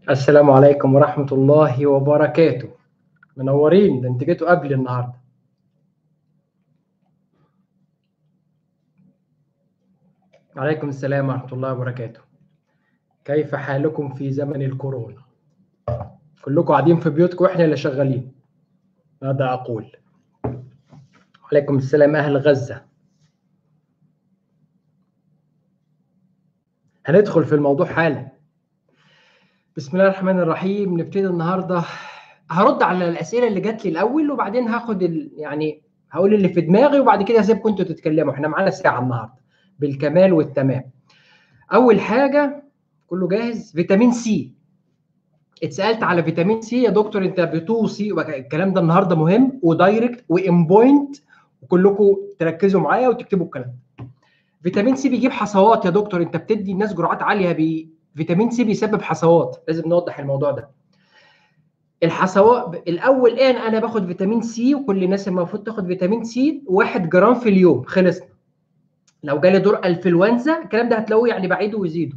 السلام عليكم ورحمة الله وبركاته منورين ده انت جيتوا قبل النهارده عليكم السلام ورحمة الله وبركاته كيف حالكم في زمن الكورونا كلكم قاعدين في بيوتكم واحنا اللي شغالين ماذا أقول عليكم السلام أهل غزة هندخل في الموضوع حالا بسم الله الرحمن الرحيم نبتدي النهارده هرد على الاسئله اللي جات لي الاول وبعدين هاخد ال... يعني هقول اللي في دماغي وبعد كده هسيبكم انتوا تتكلموا احنا معانا ساعه النهارده بالكمال والتمام اول حاجه كله جاهز فيتامين سي اتسالت على فيتامين سي يا دكتور انت بتوصي الكلام ده النهارده مهم ودايركت وان بوينت وكلكم تركزوا معايا وتكتبوا الكلام فيتامين سي بيجيب حصوات يا دكتور انت بتدي الناس جرعات عاليه بي... فيتامين سي بيسبب حصوات لازم نوضح الموضوع ده الحصوات الاول الان انا باخد فيتامين سي وكل الناس المفروض تاخد فيتامين سي 1 جرام في اليوم خلصنا لو جالي دور انفلونزا الكلام ده هتلاقوه يعني بعيده ويزيده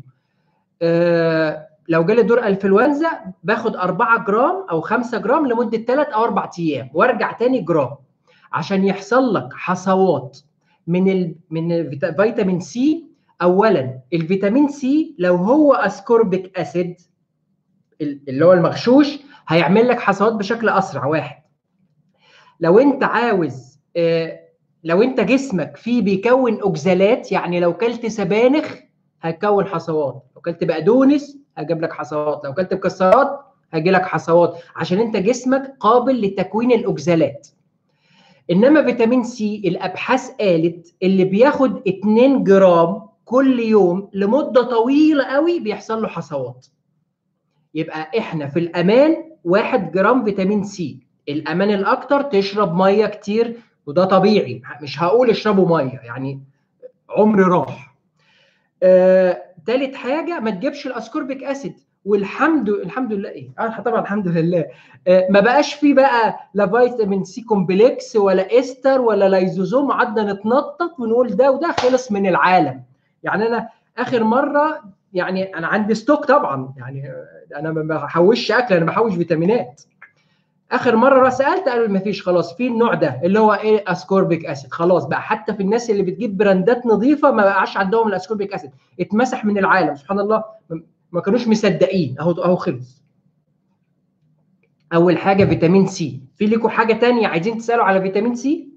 آه لو جالي دور انفلونزا باخد 4 جرام او 5 جرام لمده 3 او 4 ايام وارجع تاني جرام عشان يحصل لك حصوات من ال... من فيتامين سي اولا الفيتامين سي لو هو اسكوربيك اسيد اللي هو المغشوش هيعمل لك حصوات بشكل اسرع واحد لو انت عاوز لو انت جسمك فيه بيكون اوكزالات يعني لو كلت سبانخ هتكون حصوات لو كلت بقدونس هجيب لك حصوات لو كلت مكسرات هيجي لك حصوات عشان انت جسمك قابل لتكوين الاوكزالات انما فيتامين سي الابحاث قالت اللي بياخد 2 جرام كل يوم لمده طويله قوي بيحصل له حصوات يبقى احنا في الامان 1 جرام فيتامين سي الامان الاكتر تشرب ميه كتير وده طبيعي مش هقول اشربوا ميه يعني عمري راح آه، تالت حاجه ما تجيبش الاسكوربيك اسيد والحمد الحمد لله ايه اه طبعا الحمد لله آه ما بقاش فيه بقى لا فيتامين سي كومبلكس ولا استر ولا لايزوزوم قعدنا نتنطط ونقول ده وده خلص من العالم يعني انا اخر مره يعني انا عندي ستوك طبعا يعني انا ما بحوش اكل انا بحوش فيتامينات اخر مره سالت قالوا ما فيش خلاص في النوع ده اللي هو ايه اسكوربيك اسيد خلاص بقى حتى في الناس اللي بتجيب براندات نظيفه ما بقاش عندهم الاسكوربيك اسيد اتمسح من العالم سبحان الله ما كانوش مصدقين اهو اهو خلص اول حاجه فيتامين سي في لكم حاجه تانية عايزين تسالوا على فيتامين سي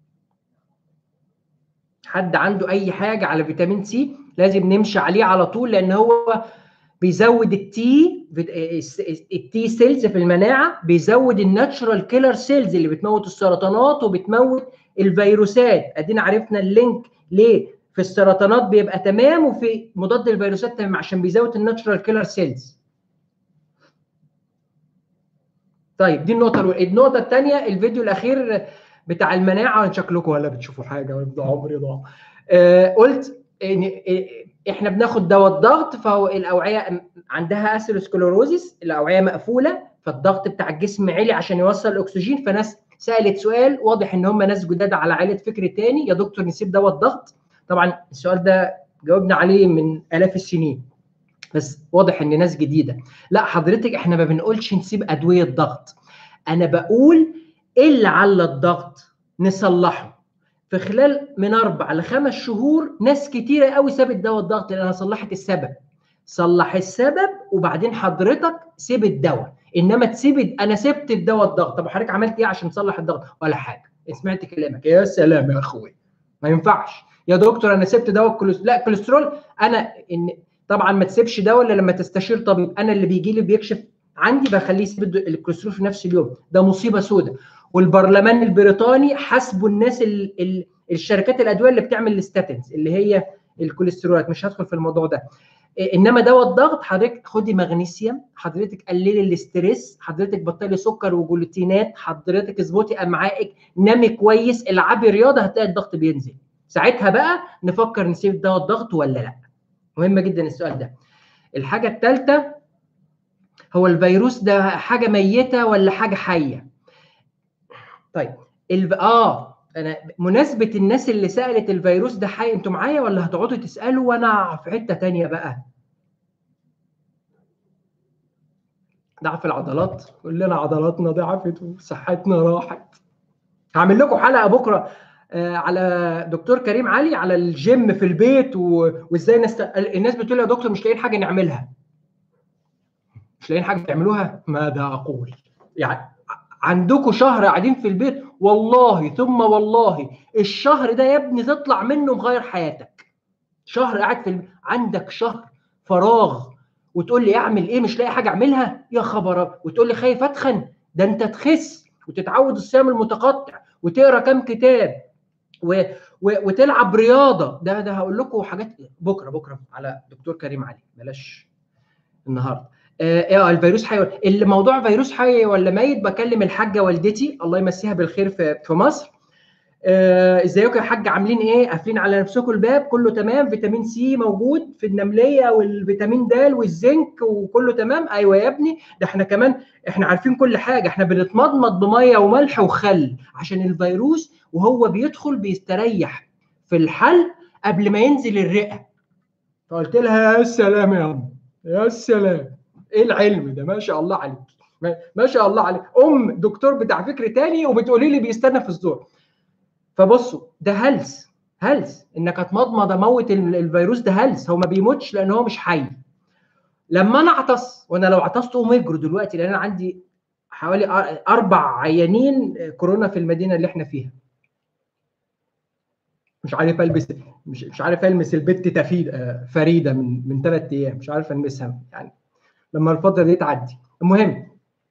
حد عنده اي حاجه على فيتامين سي لازم نمشي عليه على طول لان هو بيزود التي التي سيلز في المناعه بيزود الناتشرال كيلر سيلز اللي بتموت السرطانات وبتموت الفيروسات ادينا عرفنا اللينك ليه في السرطانات بيبقى تمام وفي مضاد الفيروسات تمام عشان بيزود الناتشرال كيلر سيلز طيب دي النقطه الاولى النقطه الثانيه الفيديو الاخير بتاع المناعه شكلكم ولا بتشوفوا حاجه ولا عمري ضاع آه قلت إن احنا بناخد دواء الضغط فهو الاوعيه عندها اثيروسكلوروزيس الاوعيه مقفوله فالضغط بتاع الجسم عالي عشان يوصل الاكسجين فناس سالت سؤال واضح ان هم ناس جداد على عائله فكر تاني يا دكتور نسيب دواء الضغط طبعا السؤال ده جاوبنا عليه من الاف السنين بس واضح ان ناس جديده لا حضرتك احنا ما بنقولش نسيب ادويه ضغط انا بقول ايه اللي على الضغط نصلحه في خلال من اربع لخمس شهور ناس كتيره قوي سابت دواء الضغط لانها صلحت السبب صلح السبب وبعدين حضرتك سيب الدواء انما تسيب انا سبت الدواء الضغط طب حضرتك عملت ايه عشان تصلح الضغط ولا حاجه سمعت كلامك يا سلام يا اخوي ما ينفعش يا دكتور انا سبت دواء الكوليسترول لا الكوليسترول انا ان طبعا ما تسيبش دواء الا لما تستشير طبيب انا اللي بيجي لي بيكشف عندي بخليه يسيب الكوليسترول في نفس اليوم ده مصيبه سوداء والبرلمان البريطاني حاسبوا الناس ال ال الشركات الادويه اللي بتعمل الستاتنز اللي هي الكوليسترولات مش هدخل في الموضوع ده انما دواء الضغط حضرتك خدي مغنيسيوم حضرتك قللي الاستريس حضرتك بطلي سكر وجلوتينات حضرتك اظبطي امعائك نامي كويس العبي رياضه هتلاقي الضغط بينزل ساعتها بقى نفكر نسيب دواء الضغط ولا لا مهم جدا السؤال ده الحاجه الثالثه هو الفيروس ده حاجه ميته ولا حاجه حيه طيب الف... اه انا مناسبه الناس اللي سالت الفيروس ده حي انتوا معايا ولا هتقعدوا تسالوا وانا في حته تانية بقى ضعف العضلات كلنا عضلاتنا ضعفت وصحتنا راحت هعمل لكم حلقه بكره آه، على دكتور كريم علي على الجيم في البيت وازاي نست... الناس بتقول يا دكتور مش لاقيين حاجه نعملها مش لاقيين حاجه تعملوها ماذا اقول يعني عندكم شهر قاعدين في البيت والله ثم والله الشهر ده يا ابني تطلع منه مغير حياتك شهر قاعد في البيت عندك شهر فراغ وتقول لي اعمل ايه مش لاقي حاجه اعملها يا خبر وتقول لي خايف اتخن ده انت تخس وتتعود الصيام المتقطع وتقرا كام كتاب و... و... وتلعب رياضه ده ده هقول لكم حاجات بكره بكره على دكتور كريم علي بلاش النهارده اه الفيروس حي الموضوع فيروس حي ولا ميت بكلم الحاجه والدتي الله يمسيها بالخير في, في مصر آه ازيكم يا حاج عاملين ايه قافلين على نفسكم الباب كله تمام فيتامين سي موجود في النمليه والفيتامين د والزنك وكله تمام ايوه يا ابني ده احنا كمان احنا عارفين كل حاجه احنا بنتمضمض بميه وملح وخل عشان الفيروس وهو بيدخل بيستريح في الحلق قبل ما ينزل الرئه فقلت لها يا سلام يا ام يا سلام ايه العلم ده ما شاء الله عليك ما شاء الله عليك ام دكتور بتاع فكر تاني وبتقولي لي بيستنى في الزور فبصوا ده هلس هلس انك هتمضمض اموت الفيروس ده هلس هو ما بيموتش لان هو مش حي لما انا اعطس وانا لو عطست قوم اجروا دلوقتي لان انا عندي حوالي اربع عيانين كورونا في المدينه اللي احنا فيها مش عارف البس مش مش عارف المس البت تفيد فريده من من ثلاث ايام مش عارف المسها يعني لما الفتره دي تعدي المهم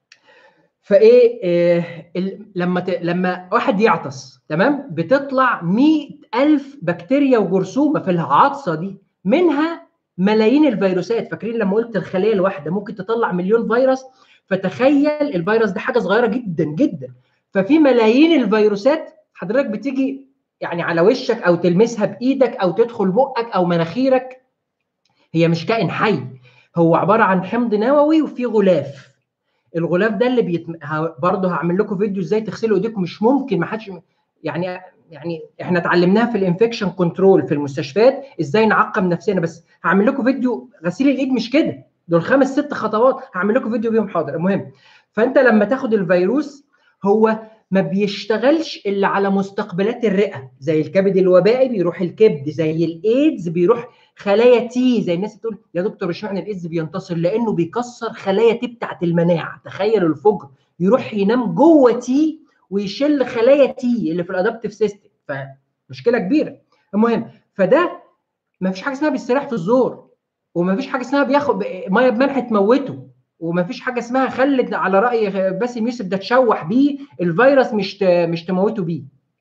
فايه إيه لما ت... لما واحد يعطس تمام بتطلع مئة ألف بكتيريا وجرثومه في العطسه دي منها ملايين الفيروسات فاكرين لما قلت الخليه الواحده ممكن تطلع مليون فيروس فتخيل الفيروس ده حاجه صغيره جدا جدا ففي ملايين الفيروسات حضرتك بتيجي يعني على وشك او تلمسها بايدك او تدخل بقك او مناخيرك هي مش كائن حي هو عباره عن حمض نووي وفي غلاف الغلاف ده اللي بيت... برضه هعمل لكم فيديو ازاي تغسلوا ايديكم مش ممكن ما حدش يعني يعني احنا اتعلمناها في الانفكشن كنترول في المستشفيات ازاي نعقم نفسنا بس هعمل لكم فيديو غسيل الايد مش كده دول خمس ست خطوات هعمل لكم فيديو بيهم حاضر المهم فانت لما تاخد الفيروس هو ما بيشتغلش الا على مستقبلات الرئه زي الكبد الوبائي بيروح الكبد زي الايدز بيروح خلايا تي زي الناس تقول يا دكتور اشمعنى الايدز بينتصر لانه بيكسر خلايا تي بتاعت المناعه تخيل الفجر يروح ينام جوه تي ويشل خلايا تي اللي في الادابتيف سيستم فمشكله كبيره المهم فده ما فيش حاجه اسمها بيستريح في الزور وما فيش حاجه اسمها بياخد ميه بملح تموته وما فيش حاجه اسمها خلد على راي باسم يوسف ده تشوح بيه الفيروس مش مش تموته بيه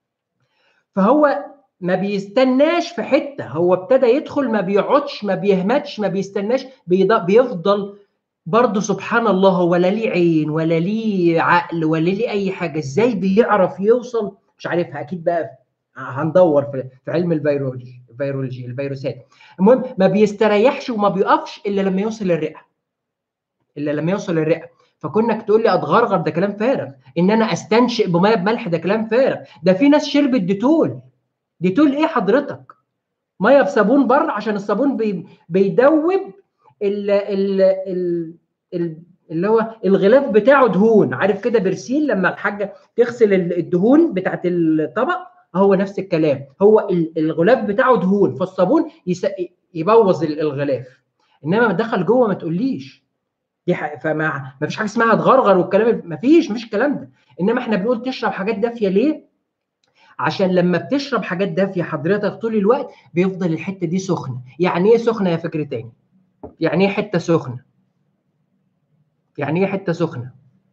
فهو ما بيستناش في حته هو ابتدى يدخل ما بيقعدش ما بيهمتش ما بيستناش بيفضل برضه سبحان الله هو لا ليه عين ولا ليه عقل ولا ليه اي حاجه ازاي بيعرف يوصل مش عارفها اكيد بقى هندور في, في علم الفيرولوجي الفيرولوجي الفيروسات المهم ما بيستريحش وما بيقفش الا لما يوصل للرئه الا لما يوصل للرئه فكونك تقول لي اتغرغر ده كلام فارغ ان انا استنشق بميه بملح ده كلام فارغ ده في ناس شربت ديتول ديتول ايه حضرتك ميه بصابون بره عشان الصابون بي بيدوب ال ال ال ال اللي هو الغلاف بتاعه دهون عارف كده برسيل لما الحاجه تغسل الدهون بتاعت الطبق هو نفس الكلام هو الغلاف بتاعه دهون فالصابون يبوظ الغلاف انما دخل جوه ما تقوليش دي حق فما ما فيش حاجه اسمها تغرغر والكلام ما فيش مفيش الكلام ده انما احنا بنقول تشرب حاجات دافيه ليه عشان لما بتشرب حاجات دافيه حضرتك طول الوقت بيفضل الحته دي سخنه يعني ايه سخنه يا فكر تاني يعني ايه حته سخنه يعني ايه حته سخنه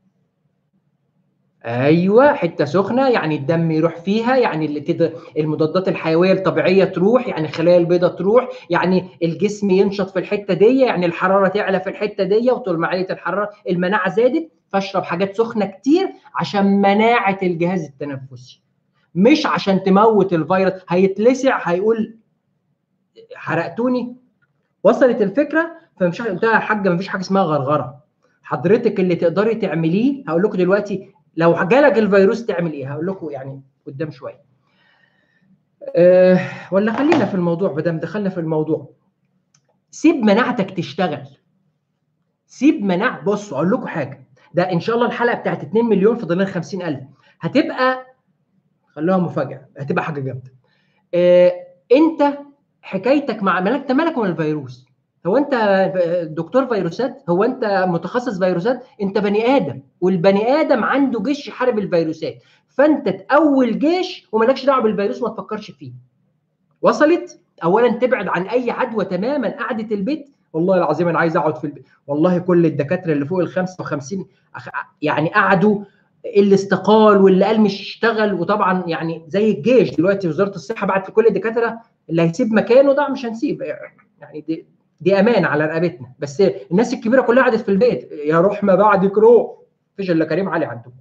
ايوه حته سخنه يعني الدم يروح فيها يعني اللي تد... المضادات الحيويه الطبيعيه تروح يعني الخلايا البيضاء تروح يعني الجسم ينشط في الحته دي يعني الحراره تعلى في الحته دي وطول ما عليه الحراره المناعه زادت فاشرب حاجات سخنه كتير عشان مناعه الجهاز التنفسي مش عشان تموت الفيروس هيتلسع هيقول حرقتوني وصلت الفكره فمش قلت لها يا حاجه مفيش حاجه اسمها غرغره حضرتك اللي تقدري تعمليه هقول لكم دلوقتي لو جالك الفيروس تعمل ايه هقول لكم يعني قدام شويه أه ولا خلينا في الموضوع بدل دخلنا في الموضوع سيب مناعتك تشتغل سيب مناعه بصوا اقول لكم حاجه ده ان شاء الله الحلقه بتاعت 2 مليون فاضل لنا 50000 هتبقى خلوها مفاجاه هتبقى حاجه جامده آه انت حكايتك مع مالك انت مالك من الفيروس هو انت دكتور فيروسات هو انت متخصص فيروسات انت بني ادم والبني ادم عنده جيش يحارب الفيروسات فانت تاول جيش ومالكش دعوه بالفيروس ما تفكرش فيه وصلت اولا تبعد عن اي عدوى تماما قعده البيت والله العظيم انا عايز اقعد في البيت والله كل الدكاتره اللي فوق ال 55 يعني قعدوا اللي استقال واللي قال مش اشتغل وطبعا يعني زي الجيش دلوقتي وزاره الصحه بعت لكل الدكاتره اللي هيسيب مكانه ده مش هنسيب يعني دي دي امان على رقبتنا بس الناس الكبيره كلها قعدت في البيت يا روح ما بعدك روح مفيش الا كريم علي عندكم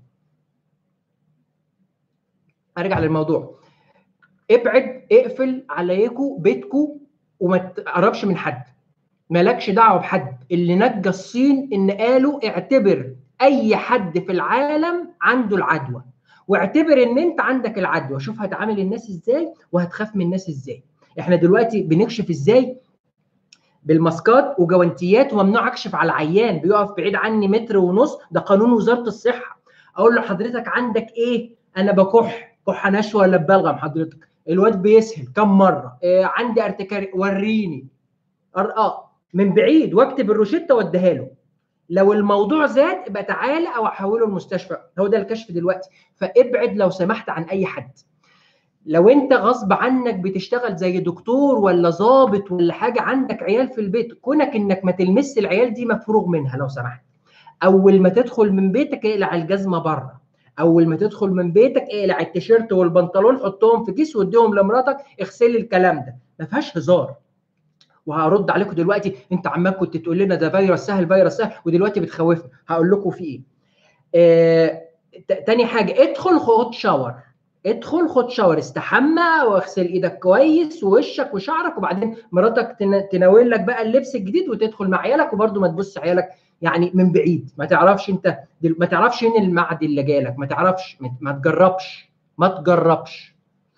ارجع للموضوع ابعد اقفل عليكم بيتكم وما تقربش من حد مالكش دعوه بحد اللي نجى الصين ان قالوا اعتبر اي حد في العالم عنده العدوى واعتبر ان انت عندك العدوى شوف هتعامل الناس ازاي وهتخاف من الناس ازاي احنا دلوقتي بنكشف ازاي بالماسكات وجوانتيات وممنوع اكشف على العيان بيقف بعيد عني متر ونص ده قانون وزاره الصحه اقول له حضرتك عندك ايه انا بكح كحه نشوه ولا ببلغم حضرتك الواد بيسهل كم مره إيه عندي ارتكاري وريني اه من بعيد واكتب الروشته واديها له لو الموضوع زاد يبقى تعالى او احوله المستشفى هو ده الكشف دلوقتي فابعد لو سمحت عن اي حد لو انت غصب عنك بتشتغل زي دكتور ولا ظابط ولا حاجه عندك عيال في البيت كونك انك ما تلمس العيال دي مفروغ منها لو سمحت اول ما تدخل من بيتك اقلع الجزمه بره اول ما تدخل من بيتك اقلع التيشيرت والبنطلون حطهم في كيس واديهم لمراتك اغسلي الكلام ده ما فيهاش هزار وهرد عليكم دلوقتي انت عمال كنت تقول لنا ده فيروس سهل فيروس سهل ودلوقتي بتخوفنا هقول لكم في ايه آه تاني حاجه ادخل خد شاور ادخل خد شاور استحمى واغسل ايدك كويس ووشك وشعرك وبعدين مراتك تناول لك بقى اللبس الجديد وتدخل مع عيالك وبرده ما تبص عيالك يعني من بعيد ما تعرفش انت ما تعرفش مين المعدي اللي جالك ما تعرفش ما تجربش ما تجربش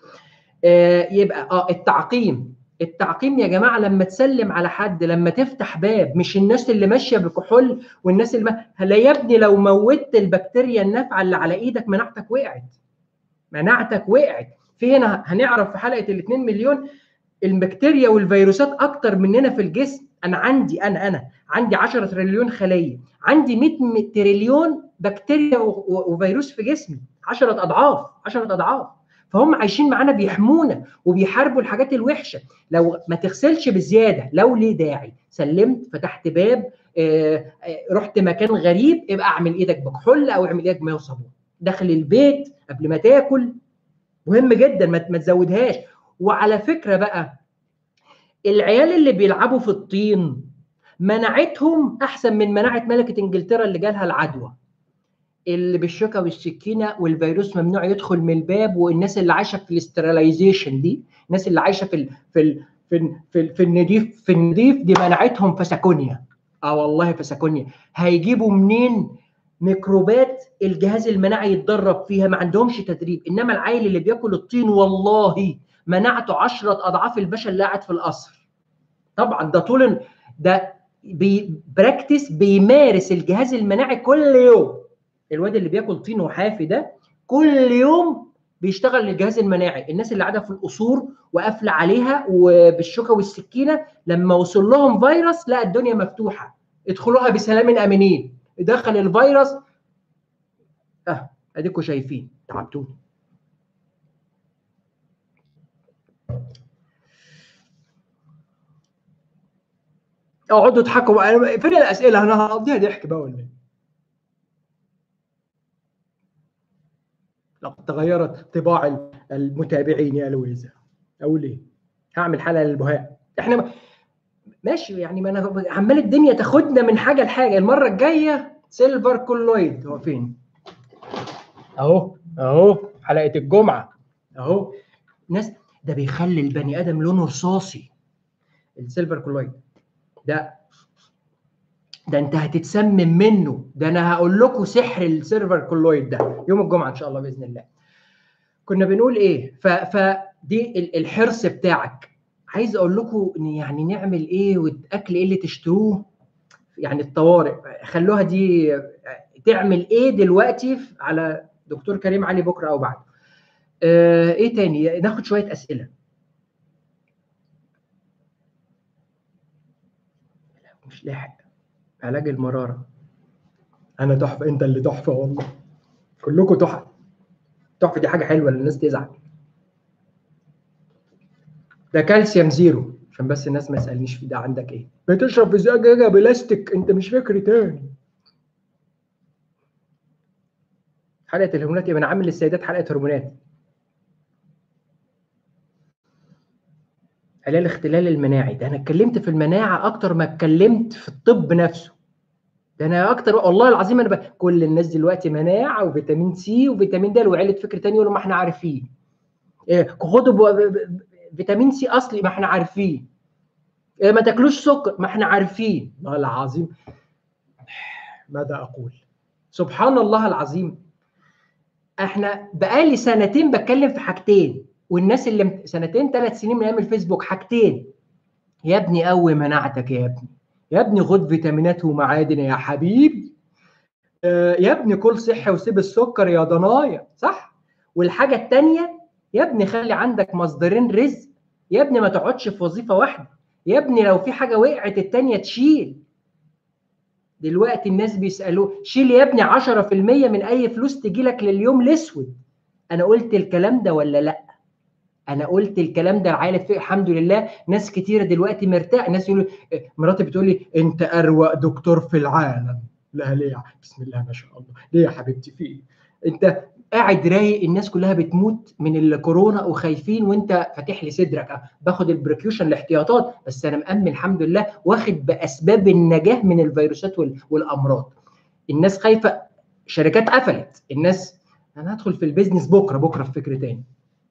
آه يبقى اه التعقيم التعقيم يا جماعه لما تسلم على حد لما تفتح باب مش الناس اللي ماشيه بكحول والناس اللي ما... هلا يا ابني لو موتت البكتيريا النافعه اللي على ايدك مناعتك وقعت مناعتك وقعت في هنا هنعرف في حلقه ال 2 مليون البكتيريا والفيروسات اكتر مننا في الجسم انا عندي انا انا عندي 10 تريليون خليه عندي 100 تريليون بكتيريا وفيروس في جسمي 10 اضعاف 10 اضعاف فهم عايشين معانا بيحمونا وبيحاربوا الحاجات الوحشه لو ما تغسلش بزياده لو ليه داعي سلمت فتحت باب آه، رحت مكان غريب ابقى اعمل ايدك بكحول او اعمل ايدك بماء وصابون داخل البيت قبل ما تاكل مهم جدا ما تزودهاش وعلى فكره بقى العيال اللي بيلعبوا في الطين مناعتهم احسن من مناعه ملكه انجلترا اللي جالها العدوى اللي بالشوكه والسكينه والفيروس ممنوع يدخل من الباب والناس اللي عايشه في الاستراليزيشن دي الناس اللي عايشه في ال في ال في ال في, ال في النضيف في النضيف دي مناعتهم فسكونيا اه والله فسكونيا هيجيبوا منين ميكروبات الجهاز المناعي يتدرب فيها ما عندهمش تدريب انما العيل اللي بياكل الطين والله مناعته عشرة اضعاف الباشا اللي قاعد في القصر طبعا ده طول ده بي براكتس بيمارس الجهاز المناعي كل يوم الواد اللي بياكل طين وحافي ده كل يوم بيشتغل للجهاز المناعي الناس اللي قاعده في القصور وقافله عليها وبالشوكه والسكينه لما وصل لهم فيروس لا الدنيا مفتوحه ادخلوها بسلام امنين دخل الفيروس اه اديكم شايفين تعبتوني اقعدوا اضحكوا فين الاسئله انا هقضيها ضحك بقى ولا ايه لقد تغيرت طباع المتابعين يا لويزا او ليه هعمل حلقه للبهاء احنا ماشي يعني ما انا عمال الدنيا تاخدنا من حاجه لحاجه المره الجايه سيلفر كولويد هو فين اهو اهو حلقه الجمعه اهو ناس ده بيخلي البني ادم لونه رصاصي السيلفر كولويد ده ده انت هتتسمم منه ده انا هقول لكم سحر السيرفر كولويد ده يوم الجمعه ان شاء الله باذن الله كنا بنقول ايه ف فدي الحرص بتاعك عايز اقول لكم ان يعني نعمل ايه والاكل ايه اللي تشتروه يعني الطوارئ خلوها دي تعمل ايه دلوقتي على دكتور كريم علي بكره او بعد آه ايه تاني ناخد شويه اسئله مش لاحق علاج المراره انا تحفه انت اللي تحفه والله كلكم تحفه تحفه دي حاجه حلوه للناس تزعل ده كالسيوم زيرو عشان بس الناس ما يسالنيش في ده عندك ايه بتشرب في زجاجه بلاستيك انت مش فاكر تاني حلقه الهرمونات يبقى انا عامل للسيدات حلقه هرمونات علاج الاختلال المناعي ده انا اتكلمت في المناعه اكتر ما اتكلمت في الطب نفسه ده انا اكتر والله العظيم انا ب... كل الناس دلوقتي مناعه وفيتامين سي وفيتامين د وعيله فكر تاني يقولوا ما احنا عارفين إيه خدوا ب... فيتامين سي اصلي ما احنا عارفين إيه ما تاكلوش سكر ما احنا عارفين والله العظيم ماذا اقول سبحان الله العظيم احنا بقالي سنتين بتكلم في حاجتين والناس اللي سنتين ثلاث سنين من ايام الفيسبوك حاجتين يا ابني قوي مناعتك يا ابني يا ابني خد فيتامينات ومعادن يا حبيبي آه يا ابني كل صحي وسيب السكر يا ضنايا صح والحاجه الثانيه يا ابني خلي عندك مصدرين رزق يا ابني ما تقعدش في وظيفه واحده يا ابني لو في حاجه وقعت الثانيه تشيل دلوقتي الناس بيسالوه شيل يا ابني 10% من اي فلوس تجي لك لليوم الاسود انا قلت الكلام ده ولا لا انا قلت الكلام ده عائله فيه الحمد لله ناس كتيره دلوقتي مرتاح ناس يقولوا مراتي بتقول لي انت اروق دكتور في العالم لا ليه بسم الله ما شاء الله ليه يا حبيبتي في ايه انت قاعد رايق الناس كلها بتموت من الكورونا وخايفين وانت فاتح لي صدرك باخد البريكيوشن الاحتياطات بس انا مأمن الحمد لله واخد باسباب النجاه من الفيروسات والامراض الناس خايفه شركات قفلت الناس انا هدخل في البيزنس بكره بكره في فكر تاني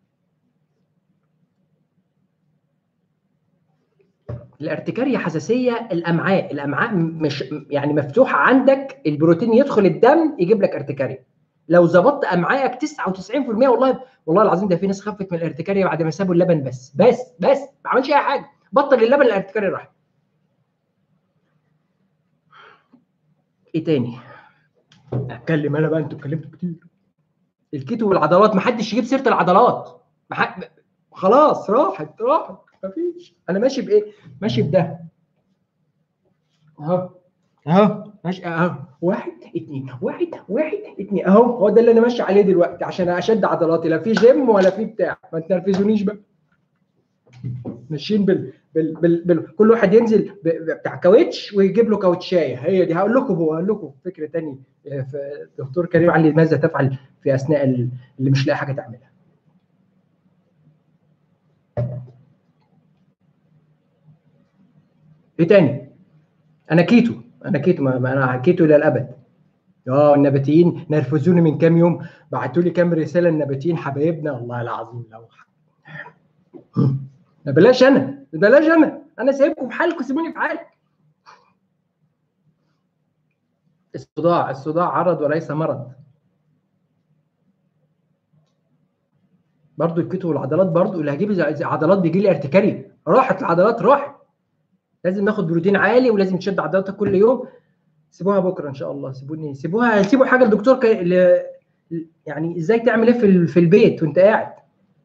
الارتكارية حساسية الأمعاء الأمعاء مش يعني مفتوحة عندك البروتين يدخل الدم يجيب لك ارتكارية لو ظبطت امعائك 99% والله والله العظيم ده في ناس خفت من الارتكارية بعد ما سابوا اللبن بس بس بس ما عملش اي حاجه بطل اللبن الارتكارية راح ايه تاني اتكلم انا بقى انتوا اتكلمتوا كتير الكيتو والعضلات ما حدش يجيب سيره العضلات محد... خلاص راحت راحت مفيش انا ماشي بايه ماشي بده اهو اهو ماشي اهو واحد اتنين واحد واحد اتنين اهو هو ده اللي انا ماشي عليه دلوقتي عشان اشد عضلاتي لا في جيم ولا في بتاع ما تنرفزونيش بقى ماشيين بال... بال... بال... بال... كل واحد ينزل ب... بتاع كاوتش ويجيب له كاوتشايه هي دي هقول لكم هو هقول لكم فكره تاني في دكتور كريم علي ماذا تفعل في اثناء اللي مش لاقي حاجه تعملها ايه تاني انا كيتو انا كيتو ما انا كيتو الى الابد اه النباتيين نرفزوني من كام يوم بعتوا لي كام رساله النباتيين حبايبنا والله العظيم لو بلاش انا بلاش انا انا سايبكم في حالكم سيبوني في حالي الصداع الصداع عرض وليس مرض برضو الكتو والعضلات برضو اللي هجيب عضلات بيجي لي ارتكاري راحت العضلات راحت لازم ناخد بروتين عالي ولازم تشد عضلاتك كل يوم سيبوها بكره ان شاء الله سيبوني سيبوها سيبوا حاجه الدكتور ك... ل... يعني ازاي تعمل ايه في, في البيت وانت قاعد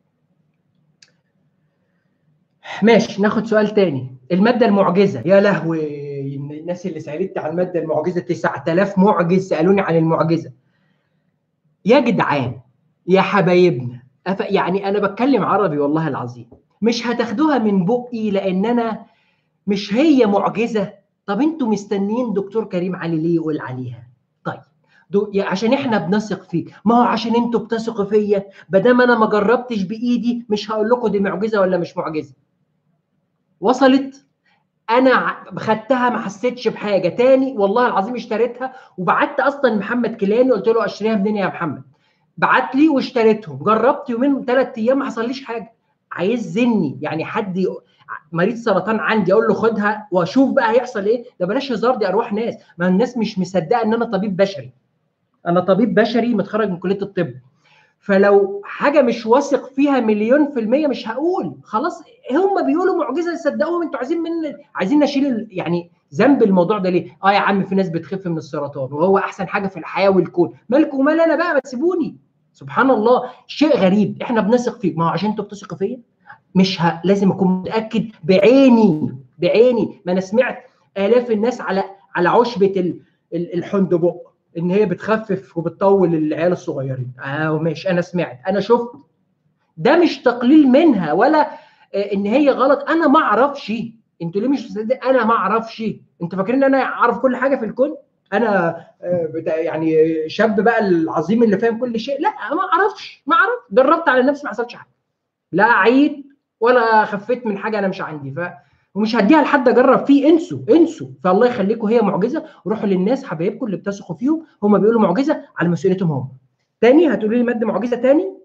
ماشي ناخد سؤال تاني الماده المعجزه يا لهوي الناس اللي سالتني عن الماده المعجزه 9000 معجز سالوني عن المعجزه يا جدعان يا حبايبنا أف... يعني انا بتكلم عربي والله العظيم مش هتاخدوها من بقي لان انا مش هي معجزه طب انتوا مستنيين دكتور كريم علي ليه يقول عليها طيب دو عشان احنا بنثق فيك ما هو عشان انتوا بتثقوا فيا ما دام انا ما جربتش بايدي مش هقول لكم دي معجزه ولا مش معجزه وصلت انا خدتها ما حسيتش بحاجه تاني والله العظيم اشتريتها وبعت اصلا محمد كيلاني قلت له اشتريها منين يا محمد بعت لي واشتريتهم جربت يومين ثلاث ايام ما حصليش حاجه عايز زني يعني حد مريض سرطان عندي اقول له خدها واشوف بقى هيحصل ايه ده بلاش هزار دي ارواح ناس ما الناس مش مصدقه ان انا طبيب بشري انا طبيب بشري متخرج من كليه الطب فلو حاجه مش واثق فيها مليون في الميه مش هقول خلاص هم بيقولوا معجزه صدقوهم انتوا عايزين من عايزين نشيل يعني ذنب الموضوع ده ليه؟ اه يا عم في ناس بتخف من السرطان وهو احسن حاجه في الحياه والكون مالكم ومال انا بقى ما تسيبوني سبحان الله شيء غريب احنا بنثق فيك ما هو عشان انتوا بتثقوا فيا مش ه... لازم اكون متاكد بعيني بعيني ما انا سمعت الاف الناس على على عشبه ال... الحندبق ان هي بتخفف وبتطول العيال الصغيرين اه ماشي انا سمعت انا شفت ده مش تقليل منها ولا ان هي غلط انا ما اعرفش انتوا ليه مش مصدق انا ما اعرفش انتوا فاكرين ان انا اعرف كل حاجه في الكون انا يعني شاب بقى العظيم اللي فاهم كل شيء لا ما اعرفش ما اعرف جربت على نفسي ما حصلش حاجه لا عيد ولا خفيت من حاجه انا مش عندي ف ومش هديها لحد اجرب فيه انسوا انسوا فالله يخليكم هي معجزه وروحوا للناس حبايبكم اللي بتثقوا فيهم هم بيقولوا معجزه على مسؤوليتهم هم تاني هتقولوا لي مد معجزه تاني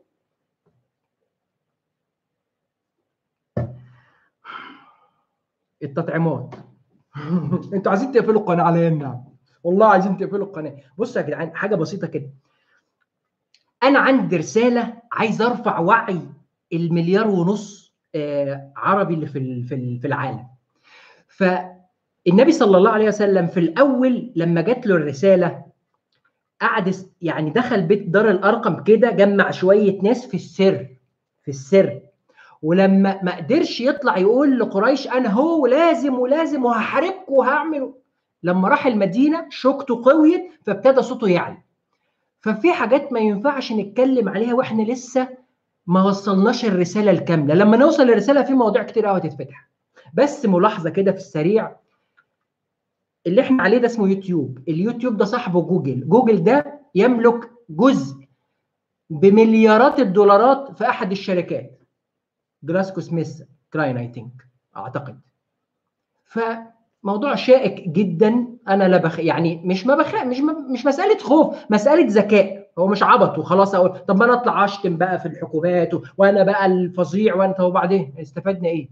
التطعيمات انتوا عايزين تقفلوا القناه عليا النعم والله عايزين تقفلوا القناه بصوا يا جدعان حاجه بسيطه كده انا عندي رساله عايز ارفع وعي المليار ونص عربي اللي في في العالم فالنبي صلى الله عليه وسلم في الاول لما جات له الرساله قعد يعني دخل بيت دار الارقم كده جمع شويه ناس في السر في السر ولما ما قدرش يطلع يقول لقريش انا هو لازم ولازم وهحاربكم وهعمل لما راح المدينه شوكته قويت فابتدى صوته يعلى ففي حاجات ما ينفعش نتكلم عليها واحنا لسه ما وصلناش الرساله الكامله لما نوصل للرساله في مواضيع كتير قوي هتتفتح بس ملاحظه كده في السريع اللي احنا عليه ده اسمه يوتيوب اليوتيوب ده صاحبه جوجل جوجل ده يملك جزء بمليارات الدولارات في احد الشركات جلاسكو سميث كراين اي ثينك اعتقد فموضوع شائك جدا انا لا بخ يعني مش ما بخ مش ما مش مساله خوف مساله ذكاء هو مش عبط وخلاص اقول طب ما انا اطلع اشتم بقى في الحكومات وانا بقى الفظيع وانت وبعدين استفدنا ايه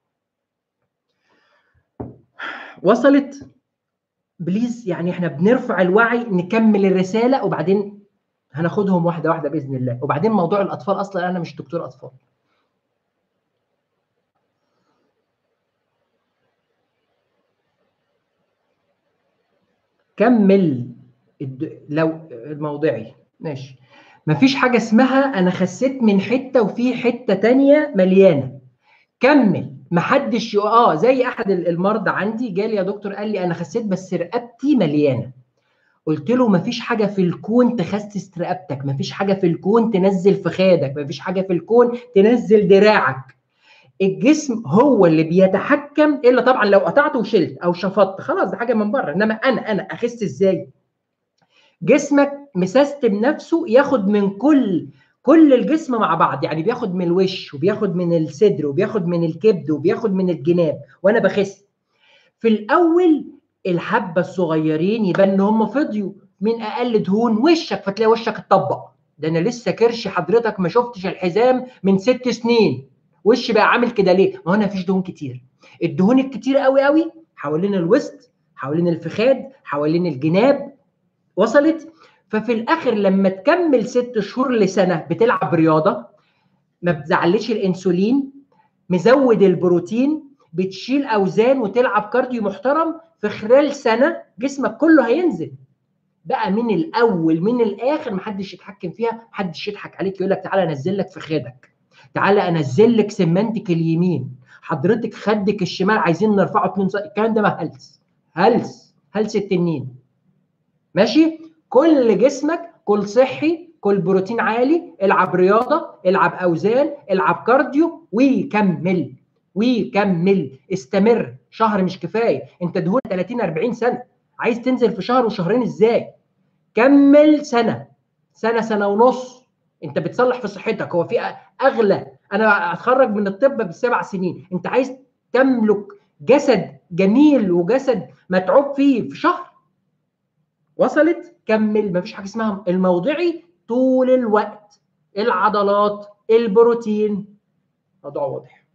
وصلت بليز يعني احنا بنرفع الوعي نكمل الرساله وبعدين هناخدهم واحده واحده باذن الله وبعدين موضوع الاطفال اصلا انا مش دكتور اطفال كمل لو الموضعي ماشي مفيش حاجه اسمها انا خسيت من حته وفي حته تانية مليانه كمل محدش اه زي احد المرضى عندي جالي يا دكتور قال لي انا خسيت بس رقبتي مليانه قلت له مفيش حاجه في الكون تخسس رقبتك مفيش حاجه في الكون تنزل فخادك مفيش حاجه في الكون تنزل دراعك الجسم هو اللي بيتحكم الا طبعا لو قطعت وشلت او شفطت خلاص ده حاجه من بره انما انا انا اخس ازاي جسمك مسيستم نفسه ياخد من كل كل الجسم مع بعض يعني بياخد من الوش وبياخد من الصدر وبياخد من الكبد وبياخد من الجناب وانا بخس في الاول الحبه الصغيرين يبان ان هم فضيوا من اقل دهون وشك فتلاقي وشك اتطبق ده انا لسه كرش حضرتك ما شفتش الحزام من ست سنين وشي بقى عامل كده ليه؟ ما هو انا مفيش دهون كتير الدهون الكتير قوي قوي حوالين الوسط حوالين الفخاد حوالين الجناب وصلت ففي الاخر لما تكمل ست شهور لسنه بتلعب رياضه ما بتزعلش الانسولين مزود البروتين بتشيل اوزان وتلعب كارديو محترم في خلال سنه جسمك كله هينزل بقى من الاول من الاخر محدش يتحكم فيها محدش يضحك عليك يقول لك تعالى انزل لك فخادك تعالى انزل لك سمنتك اليمين حضرتك خدك الشمال عايزين نرفعه 2 سم الكلام ده ما هلس هلس هلس التنين ماشي كل جسمك كل صحي كل بروتين عالي العب رياضه العب اوزان العب كارديو وكمل وكمل استمر شهر مش كفايه انت دهون 30 40 سنه عايز تنزل في شهر وشهرين ازاي كمل سنه سنه سنه ونص انت بتصلح في صحتك هو في اغلى انا اتخرج من الطب بسبع سنين انت عايز تملك جسد جميل وجسد متعوب فيه في شهر وصلت كمل مفيش حاجه اسمها الموضعي طول الوقت العضلات البروتين موضوع واضح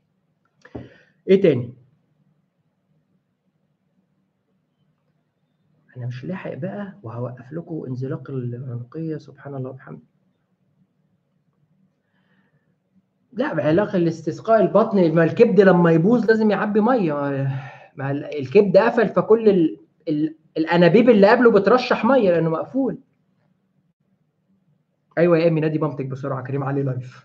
ايه تاني انا مش لاحق بقى وهوقف لكم انزلاق العنقيه سبحان الله وبحمده لا بعلاقه الاستسقاء البطني ما الكبد لما يبوظ لازم يعبي ميه ما الكبد قفل فكل ال... ال... الانابيب اللي قبله بترشح ميه لانه مقفول ايوه يا امي نادي مامتك بسرعه كريم علي لايف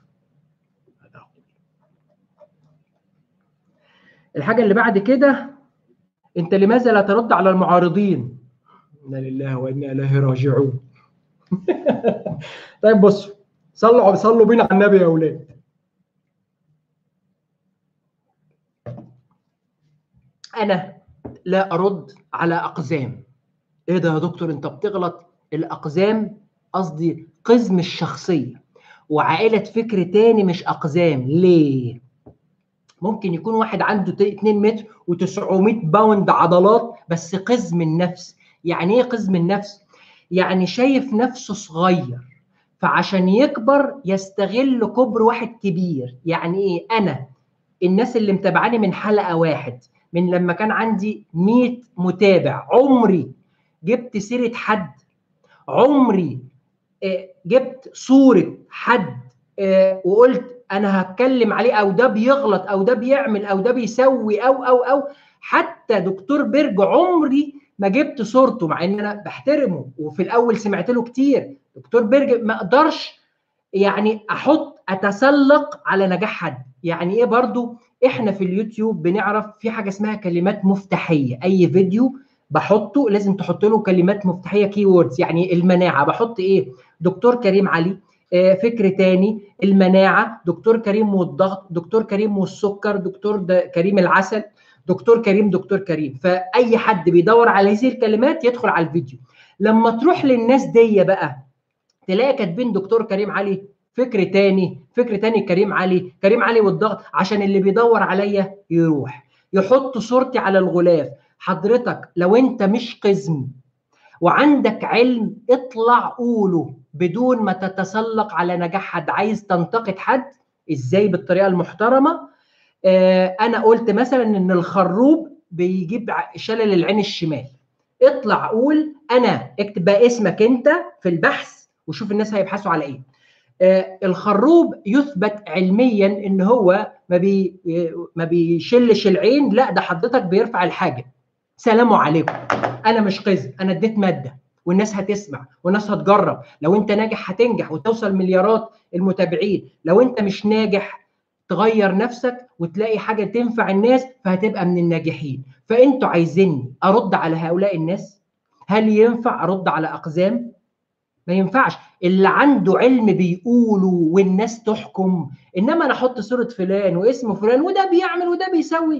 الحاجه اللي بعد كده انت لماذا لا ترد على المعارضين انا لله وانا اليه راجعون طيب بصوا صلوا صلوا بينا على النبي يا اولاد انا لا ارد على اقزام ايه ده يا دكتور انت بتغلط الاقزام قصدي قزم الشخصيه وعائله فكر تاني مش اقزام ليه ممكن يكون واحد عنده 2 متر و900 باوند عضلات بس قزم النفس يعني ايه قزم النفس يعني شايف نفسه صغير فعشان يكبر يستغل كبر واحد كبير يعني ايه انا الناس اللي متابعاني من حلقه واحد من لما كان عندي 100 متابع عمري جبت سيره حد عمري جبت صوره حد وقلت انا هتكلم عليه او ده بيغلط او ده بيعمل او ده بيسوي او او او حتى دكتور بيرج عمري ما جبت صورته مع ان انا بحترمه وفي الاول سمعت له كتير دكتور بيرج ما اقدرش يعني احط اتسلق على نجاح حد يعني ايه برضو احنا في اليوتيوب بنعرف في حاجه اسمها كلمات مفتاحيه اي فيديو بحطه لازم تحط له كلمات مفتاحيه كي ووردز يعني المناعه بحط ايه دكتور كريم علي فكر تاني المناعه دكتور كريم والضغط دكتور كريم والسكر دكتور كريم العسل دكتور كريم دكتور كريم فاي حد بيدور على هذه الكلمات يدخل على الفيديو لما تروح للناس دي بقى تلاقي كاتبين دكتور كريم علي فكر تاني فكر تاني كريم علي كريم علي والضغط عشان اللي بيدور عليا يروح يحط صورتي على الغلاف حضرتك لو انت مش قزم وعندك علم اطلع قوله بدون ما تتسلق على نجاح حد عايز تنتقد حد ازاي بالطريقه المحترمه آه انا قلت مثلا ان الخروب بيجيب شلل العين الشمال اطلع قول انا اكتب بقى اسمك انت في البحث وشوف الناس هيبحثوا على ايه آه الخروب يثبت علميا ان هو ما بي ما بيشلش العين لا ده حضرتك بيرفع الحاجب سلام عليكم انا مش قزم انا اديت ماده والناس هتسمع والناس هتجرب لو انت ناجح هتنجح وتوصل مليارات المتابعين لو انت مش ناجح تغير نفسك وتلاقي حاجه تنفع الناس فهتبقى من الناجحين فانتوا عايزيني ارد على هؤلاء الناس هل ينفع ارد على اقزام ما ينفعش اللي عنده علم بيقوله والناس تحكم انما انا احط صوره فلان واسم فلان وده بيعمل وده بيسوي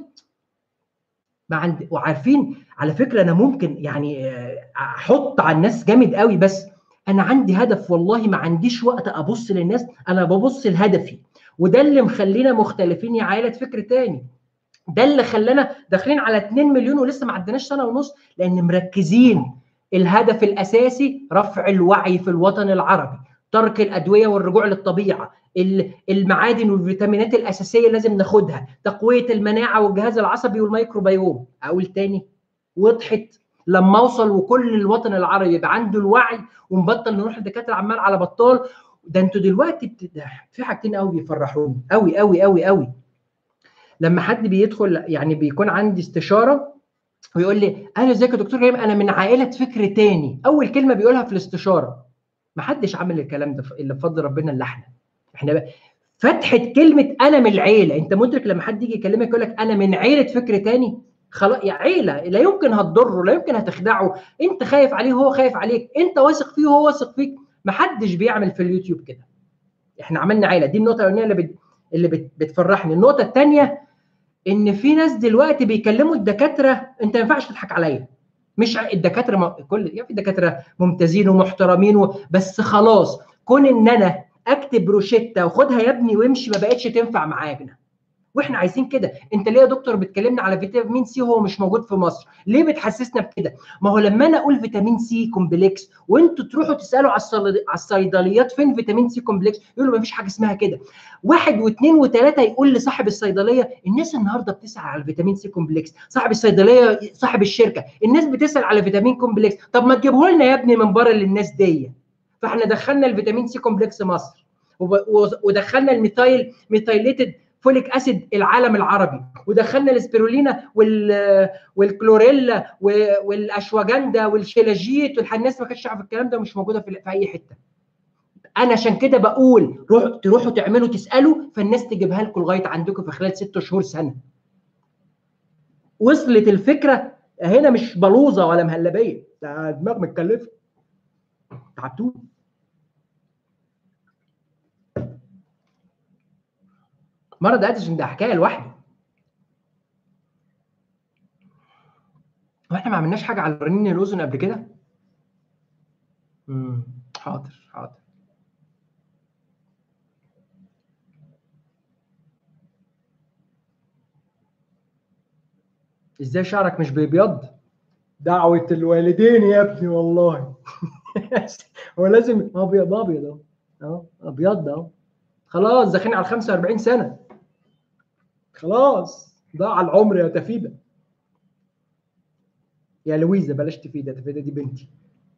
ما عند وعارفين على فكره انا ممكن يعني احط على الناس جامد قوي بس انا عندي هدف والله ما عنديش وقت ابص للناس انا ببص لهدفي وده اللي مخلينا مختلفين يا عائله فكر تاني ده اللي خلانا داخلين على 2 مليون ولسه ما عدناش سنه ونص لان مركزين الهدف الاساسي رفع الوعي في الوطن العربي ترك الادويه والرجوع للطبيعه المعادن والفيتامينات الاساسيه لازم ناخدها تقويه المناعه والجهاز العصبي والميكروبيوم اقول تاني وضحت لما اوصل وكل الوطن العربي يبقى عنده الوعي ونبطل نروح لدكاتره عمال على بطال ده انتوا دلوقتي بت... في حاجتين قوي بيفرحوني قوي قوي قوي قوي لما حد بيدخل يعني بيكون عندي استشاره ويقول لي اهلا ازيك يا دكتور كريم انا من عائله فكر تاني اول كلمه بيقولها في الاستشاره ما حدش عامل الكلام ده الا بفضل ربنا اللي احنا احنا بقى فتحه كلمه انا من العيله انت مدرك لما حد يجي يكلمك يقول لك انا من عيله فكر تاني خلاص يا عيله لا يمكن هتضره لا يمكن هتخدعه انت خايف عليه وهو خايف عليك انت واثق فيه وهو واثق فيك ما حدش بيعمل في اليوتيوب كده احنا عملنا عيله دي النقطه الاولانيه اللي بت... اللي بت... بتفرحني النقطه الثانيه ان في ناس دلوقتي بيكلموا الدكاتره انت ما ينفعش تضحك عليا مش الدكاتره م... كل يعني في دكاتره ممتازين ومحترمين و... بس خلاص كون ان انا اكتب روشته وخدها يا ابني وامشي ما بقتش تنفع معانا واحنا عايزين كده انت ليه يا دكتور بتكلمنا على فيتامين سي وهو مش موجود في مصر ليه بتحسسنا بكده ما هو لما انا اقول فيتامين سي كومبلكس وانتوا تروحوا تسالوا على على الصيدليات فين فيتامين سي كومبلكس يقولوا ما فيش حاجه اسمها كده واحد واثنين وثلاثه يقول لصاحب الصيدليه الناس النهارده بتسال على الفيتامين سي كومبلكس صاحب الصيدليه صاحب الشركه الناس بتسال على فيتامين كومبلكس طب ما تجيبه لنا يا ابني من بره للناس دي فاحنا دخلنا الفيتامين سي كومبلكس مصر ودخلنا الميثايل ميثايليتد فوليك اسيد العالم العربي ودخلنا الاسبirulina وال والكلوريلا والاشواجندا والشيلاجيت والناس ما كانتش تعرف الكلام ده مش موجوده في اي حته انا عشان كده بقول روح تروحوا تعملوا تسالوا فالناس تجيبها لكم لغايه عندكم في خلال ست شهور سنه وصلت الفكره هنا مش بلوزه ولا مهلبيه ده دماغ متكلفه تعبتوني مرض اديسون ده حكايه لوحده واحنا ما عملناش حاجه على رنين الاذن قبل كده امم حاضر حاضر ازاي شعرك مش بيبيض دعوة الوالدين يا ابني والله هو لازم ابيض ابيض اهو اهو ابيض اهو خلاص داخلين على 45 سنة خلاص ضاع العمر يا تفيدة يا لويزا بلاش تفيدة تفيدة دي بنتي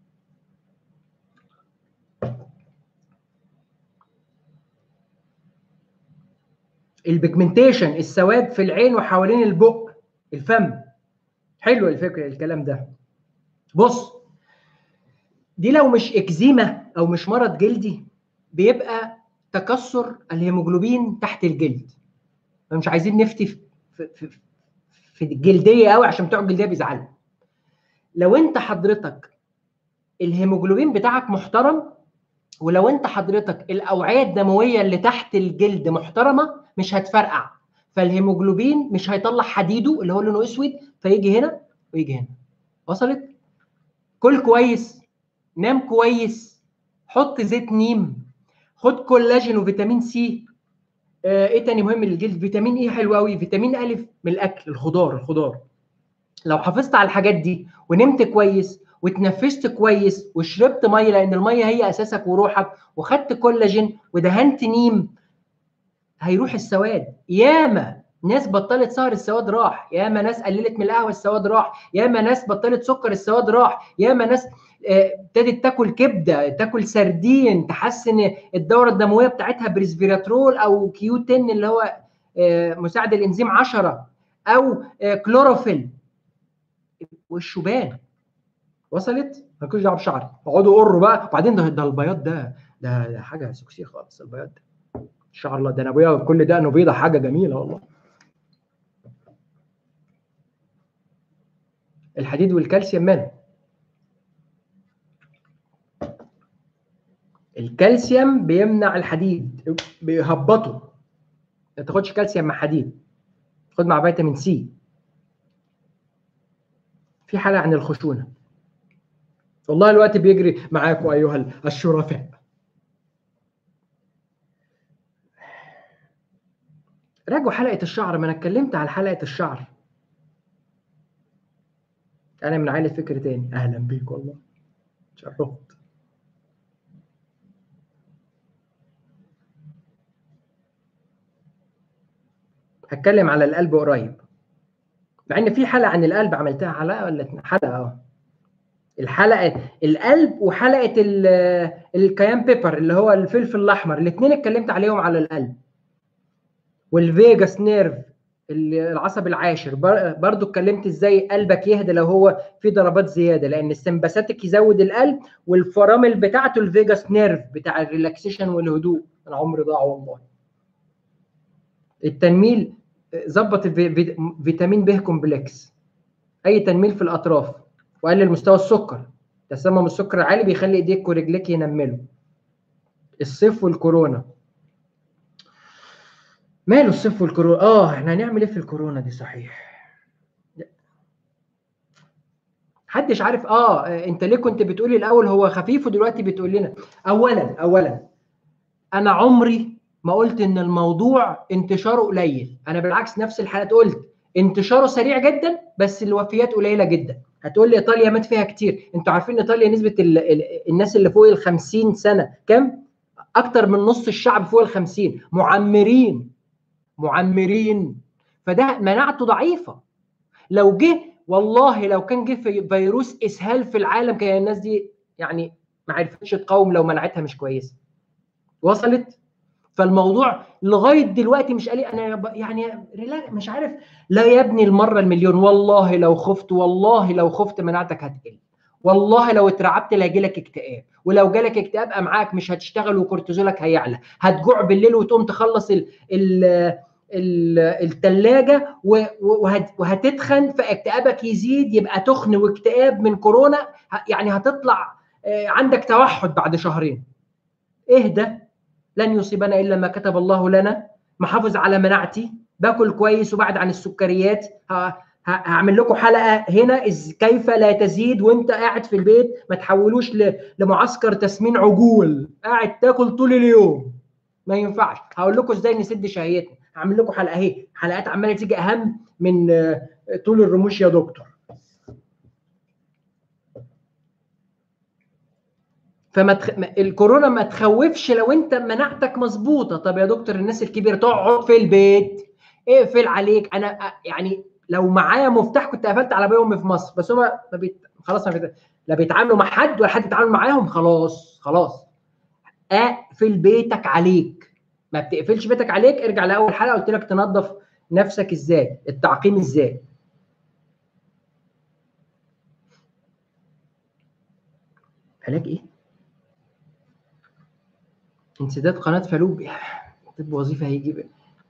البيجمنتيشن السواد في العين وحوالين البق الفم حلو الفكره الكلام ده بص دي لو مش اكزيما او مش مرض جلدي بيبقى تكسر الهيموجلوبين تحت الجلد مش عايزين نفتي في, في, في الجلديه قوي عشان بتوع الجلديه بيزعلوا لو انت حضرتك الهيموجلوبين بتاعك محترم ولو انت حضرتك الاوعيه الدمويه اللي تحت الجلد محترمه مش هتفرقع فالهيموجلوبين مش هيطلع حديده اللي هو لونه اسود فيجي هنا ويجي هنا وصلت كل كويس نام كويس حط زيت نيم خد كولاجين وفيتامين سي آه ايه تاني مهم للجلد فيتامين ايه حلو قوي فيتامين الف من الاكل الخضار الخضار لو حافظت على الحاجات دي ونمت كويس وتنفست كويس وشربت ميه لان الميه هي اساسك وروحك وخدت كولاجين ودهنت نيم هيروح السواد ياما ناس بطلت سهر السواد راح ياما ناس قللت من القهوه السواد راح ياما ناس بطلت سكر السواد راح ياما ناس ابتدت تاكل كبده تاكل سردين تحسن الدوره الدمويه بتاعتها بريسفيراترول او كيو 10 اللي هو مساعد الانزيم 10 او كلوروفيل والشوبان وصلت مالكوش دعوه بشعري اقعدوا قروا بقى وبعدين ده, ده البياض ده ده, ده حاجه سكسيه خالص البياض ده شاء الله ده انا ابويا كل ده انه بيضه حاجه جميله والله الحديد والكالسيوم ماله الكالسيوم بيمنع الحديد بيهبطه ما تاخدش كالسيوم مع حديد خد مع فيتامين سي في حاله عن الخشونه والله الوقت بيجري معاكم ايها الشرفاء راجعوا حلقه الشعر ما انا اتكلمت على حلقه الشعر انا من عائله فكر تاني اهلا بيك والله شرفت هتكلم على القلب قريب مع ان في حلقه عن القلب عملتها حلقه ولا حلقه اه الحلقه القلب وحلقه الكيان بيبر اللي هو الفلفل الاحمر الاثنين اتكلمت عليهم على القلب والفيجاس نيرف العصب العاشر برضو اتكلمت ازاي قلبك يهدى لو هو في ضربات زياده لان السمباثيك يزود القلب والفرامل بتاعته الفيجاس نيرف بتاع الريلاكسيشن والهدوء انا عمري ضاع والله التنميل ظبط فيتامين ب كومبلكس اي تنميل في الاطراف وقلل مستوى السكر تسمم السكر العالي بيخلي ايديك ورجليك ينملوا الصيف والكورونا ماله الصيف والكورونا اه احنا هنعمل ايه في الكورونا دي صحيح محدش عارف اه انت ليه كنت بتقولي الاول هو خفيف ودلوقتي بتقول لنا اولا اولا انا عمري ما قلت ان الموضوع انتشاره قليل انا بالعكس نفس الحالات قلت انتشاره سريع جدا بس الوفيات قليله جدا هتقول لي ايطاليا مات فيها كتير انتوا عارفين ايطاليا نسبه ال ال الناس اللي فوق ال 50 سنه كام اكتر من نص الشعب فوق ال 50 معمرين معمرين فده مناعته ضعيفه لو جه والله لو كان جه في فيروس اسهال في العالم كان الناس دي يعني ما عرفتش تقاوم لو مناعتها مش كويسه وصلت فالموضوع لغايه دلوقتي مش قال انا يعني مش عارف لا يا ابني المره المليون والله لو خفت والله لو خفت مناعتك هتقل والله لو اترعبت لا يجيلك اكتئاب ولو جالك اكتئاب امعاك مش هتشتغل وكورتيزولك هيعلى هتجوع بالليل وتقوم تخلص ال ال الثلاجه وهتتخن فاكتئابك يزيد يبقى تخن واكتئاب من كورونا يعني هتطلع عندك توحد بعد شهرين اهدى لن يصيبنا الا ما كتب الله لنا محافظ على مناعتي باكل كويس وبعد عن السكريات هعمل لكم حلقه هنا كيف لا تزيد وانت قاعد في البيت ما تحولوش لمعسكر تسمين عجول قاعد تاكل طول اليوم ما ينفعش هقول لكم ازاي نسد شهيتنا هعمل لكم حلقه اهي حلقات عماله تيجي اهم من طول الرموش يا دكتور فما تخ... الكورونا ما تخوفش لو انت مناعتك مظبوطه طب يا دكتور الناس الكبيره تقعد في البيت اقفل عليك انا يعني لو معايا مفتاح كنت قفلت على ابويا في مصر بس هم ما بيت... خلاص ما بيت... لا بيتعاملوا مع حد ولا حد يتعامل معاهم خلاص خلاص اقفل بيتك عليك ما بتقفلش بيتك عليك ارجع لاول حلقه قلت لك تنظف نفسك ازاي التعقيم ازاي علاج ايه انسداد قناه فالوب طب وظيفه هيجيب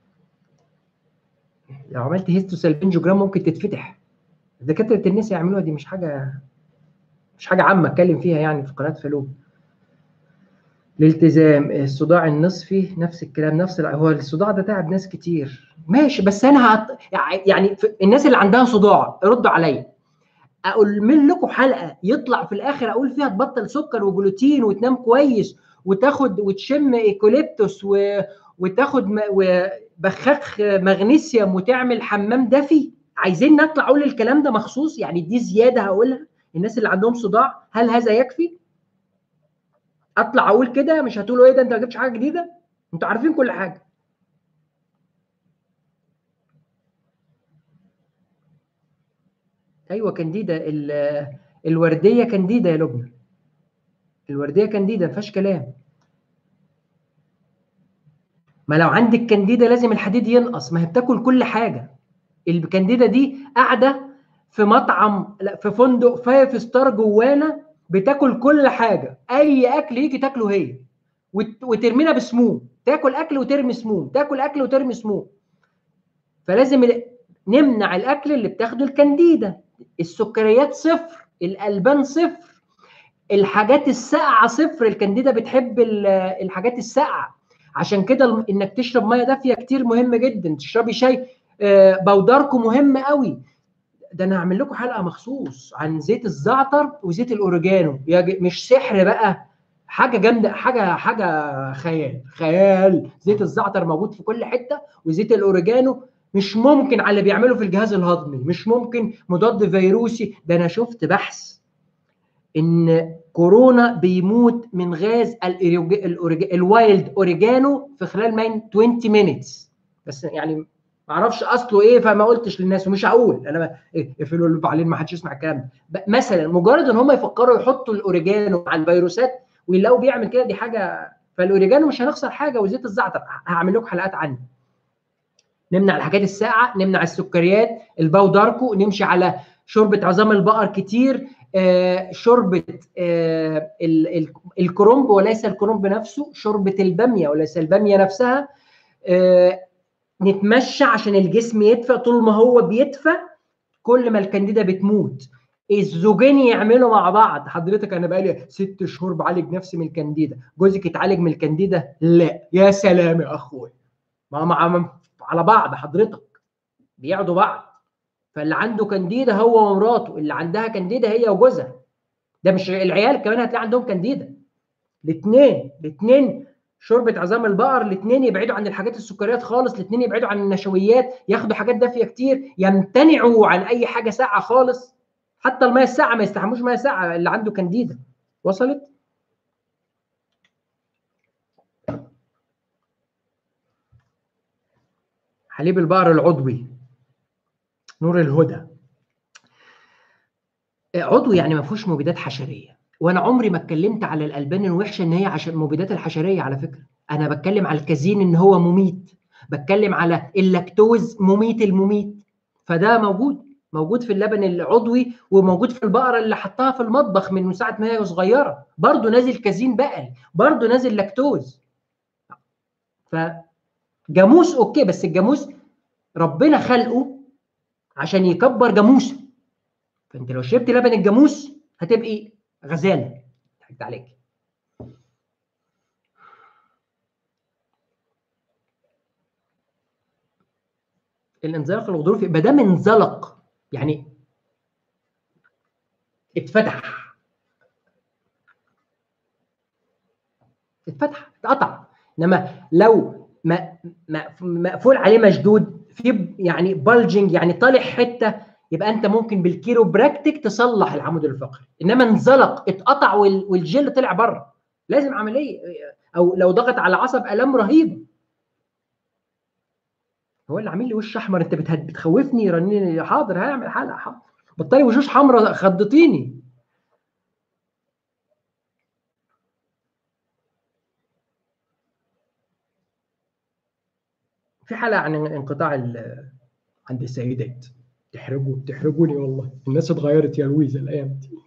لو عملت هيستو سالبنجوجرام ممكن تتفتح دكاتره النساء يعملوها دي مش حاجه مش حاجه عامه اتكلم فيها يعني في قناه فالوب الالتزام الصداع النصفي نفس الكلام نفس هو الصداع ده تعب ناس كتير ماشي بس انا هت... يعني الناس اللي عندها صداع ردوا عليا اقول من لكم حلقه يطلع في الاخر اقول فيها تبطل سكر وجلوتين وتنام كويس وتاخد وتشم ايكوليبتوس و... وتاخد م... وبخاخ مغنيسيوم وتعمل حمام دافي عايزين نطلع اقول الكلام ده مخصوص يعني دي زياده هقولها الناس اللي عندهم صداع هل هذا يكفي؟ اطلع اقول كده مش هتقولوا ايه ده انت ما جبتش حاجه جديده؟ انتوا عارفين كل حاجه. ايوه كانديدا الورديه كانديدا يا لبنى. الورديه كانديدا ما فيهاش كلام. ما لو عندك كانديدا لازم الحديد ينقص ما هي بتاكل كل حاجه. الكانديدا دي قاعده في مطعم لا في فندق فايف ستار جوانا بتاكل كل حاجه اي اكل يجي تاكله هي وترمينا بسموم تاكل اكل وترمي سموم تاكل اكل وترمي سموم فلازم نمنع الاكل اللي بتاخده الكانديدا السكريات صفر الالبان صفر الحاجات الساقعه صفر الكانديدا بتحب الحاجات الساقعه عشان كده انك تشرب ميه دافيه كتير مهم جدا تشربي شاي بوداركو مهم قوي ده انا هعمل لكم حلقه مخصوص عن زيت الزعتر وزيت الاوريجانو مش سحر بقى حاجه جامده حاجه حاجه خيال خيال زيت الزعتر موجود في كل حته وزيت الاوريجانو مش ممكن على اللي بيعمله في الجهاز الهضمي مش ممكن مضاد فيروسي ده انا شفت بحث ان كورونا بيموت من غاز الوايلد اوريجانو في خلال ما 20 مينتس بس يعني ما اعرفش اصله ايه فما قلتش للناس ومش هقول انا اقفلوا اللي عليه ما حدش يسمع الكلام ده مثلا مجرد ان هم يفكروا يحطوا الاوريجانو مع الفيروسات ويلاقوا بيعمل كده دي حاجه فالاوريجانو مش هنخسر حاجه وزيت الزعتر هعمل لكم حلقات عنه نمنع الحاجات الساقعه نمنع السكريات الباوداركو نمشي على شوربه عظام البقر كتير آه شوربه آه الكرنب وليس الكرنب نفسه شوربه الباميه وليس الباميه نفسها آه نتمشى عشان الجسم يدفى طول ما هو بيدفى كل ما الكانديدا بتموت الزوجين يعملوا مع بعض حضرتك انا بقالي ست شهور بعالج نفسي من الكانديدا جوزك اتعالج من الكانديدا لا يا سلام يا اخويا ما مع على بعض حضرتك بيعدوا بعض فاللي عنده كانديدا هو ومراته اللي عندها كانديدا هي وجوزها ده مش العيال كمان هتلاقي عندهم كانديدا الاثنين الاثنين شوربه عظام البقر الاثنين يبعدوا عن الحاجات السكريات خالص الاثنين يبعدوا عن النشويات ياخدوا حاجات دافيه كتير يمتنعوا عن اي حاجه ساقعه خالص حتى الميه الساقعه ما يستحموش ميه ساقعه اللي عنده كانديدا وصلت حليب البقر العضوي نور الهدى عضوي يعني ما فيهوش مبيدات حشريه وانا عمري ما اتكلمت على الالبان الوحشه ان هي عشان مبيدات الحشريه على فكره انا بتكلم على الكازين ان هو مميت بتكلم على اللاكتوز مميت المميت فده موجود موجود في اللبن العضوي وموجود في البقره اللي حطها في المطبخ من ساعه ما هي صغيره برضه نازل كازين بقري برضه نازل لاكتوز فجاموس اوكي بس الجاموس ربنا خلقه عشان يكبر جاموسه فانت لو شربت لبن الجاموس هتبقي غزاله ضحكت عليك الانزلاق الغضروفي يبقى ده منزلق يعني اتفتح اتفتح اتقطع انما لو مقفول عليه مشدود في يعني بلجنج يعني طالع حته يبقى انت ممكن بالكيرو براكتيك تصلح العمود الفقري انما انزلق اتقطع والجل طلع بره لازم عمليه او لو ضغط على عصب الام رهيب هو اللي عامل لي وش احمر انت بتخوفني رنيني حاضر هعمل حلقه حاضر بطلي وشوش حمراء خضتيني في حلقه عن انقطاع عند السيدات تحرجوا تحرجوني والله الناس اتغيرت يا لويزا الايام دي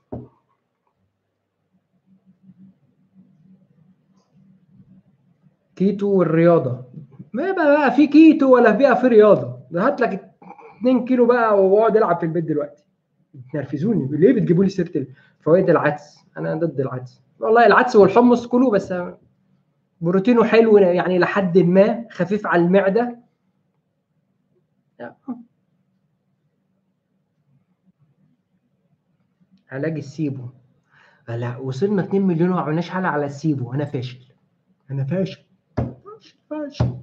كيتو والرياضه ما يبقى بقى في كيتو ولا بقى في رياضه ده هات لك 2 كيلو بقى واقعد العب في البيت دلوقتي بتنرفزوني ليه بتجيبوا لي سيره فوائد العدس انا ضد العدس والله العدس والحمص كله بس بروتينه حلو يعني لحد ما خفيف على المعده علاج السيبو لا وصلنا 2 مليون وما عملناش حلقه على السيبو انا فاشل انا فاشل فاشل فاشل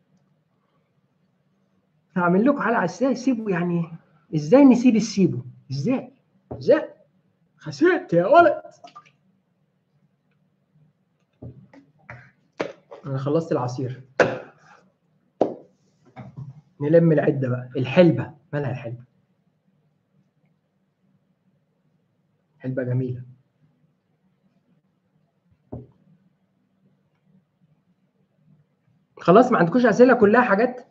هعمل لكم حلقه ازاي سيبو يعني ازاي نسيب السيبو ازاي ازاي خسرت يا ولد انا خلصت العصير نلم العده بقى الحلبه مالها الحلبه حلبه جميله خلاص ما عندكوش اسئله كلها حاجات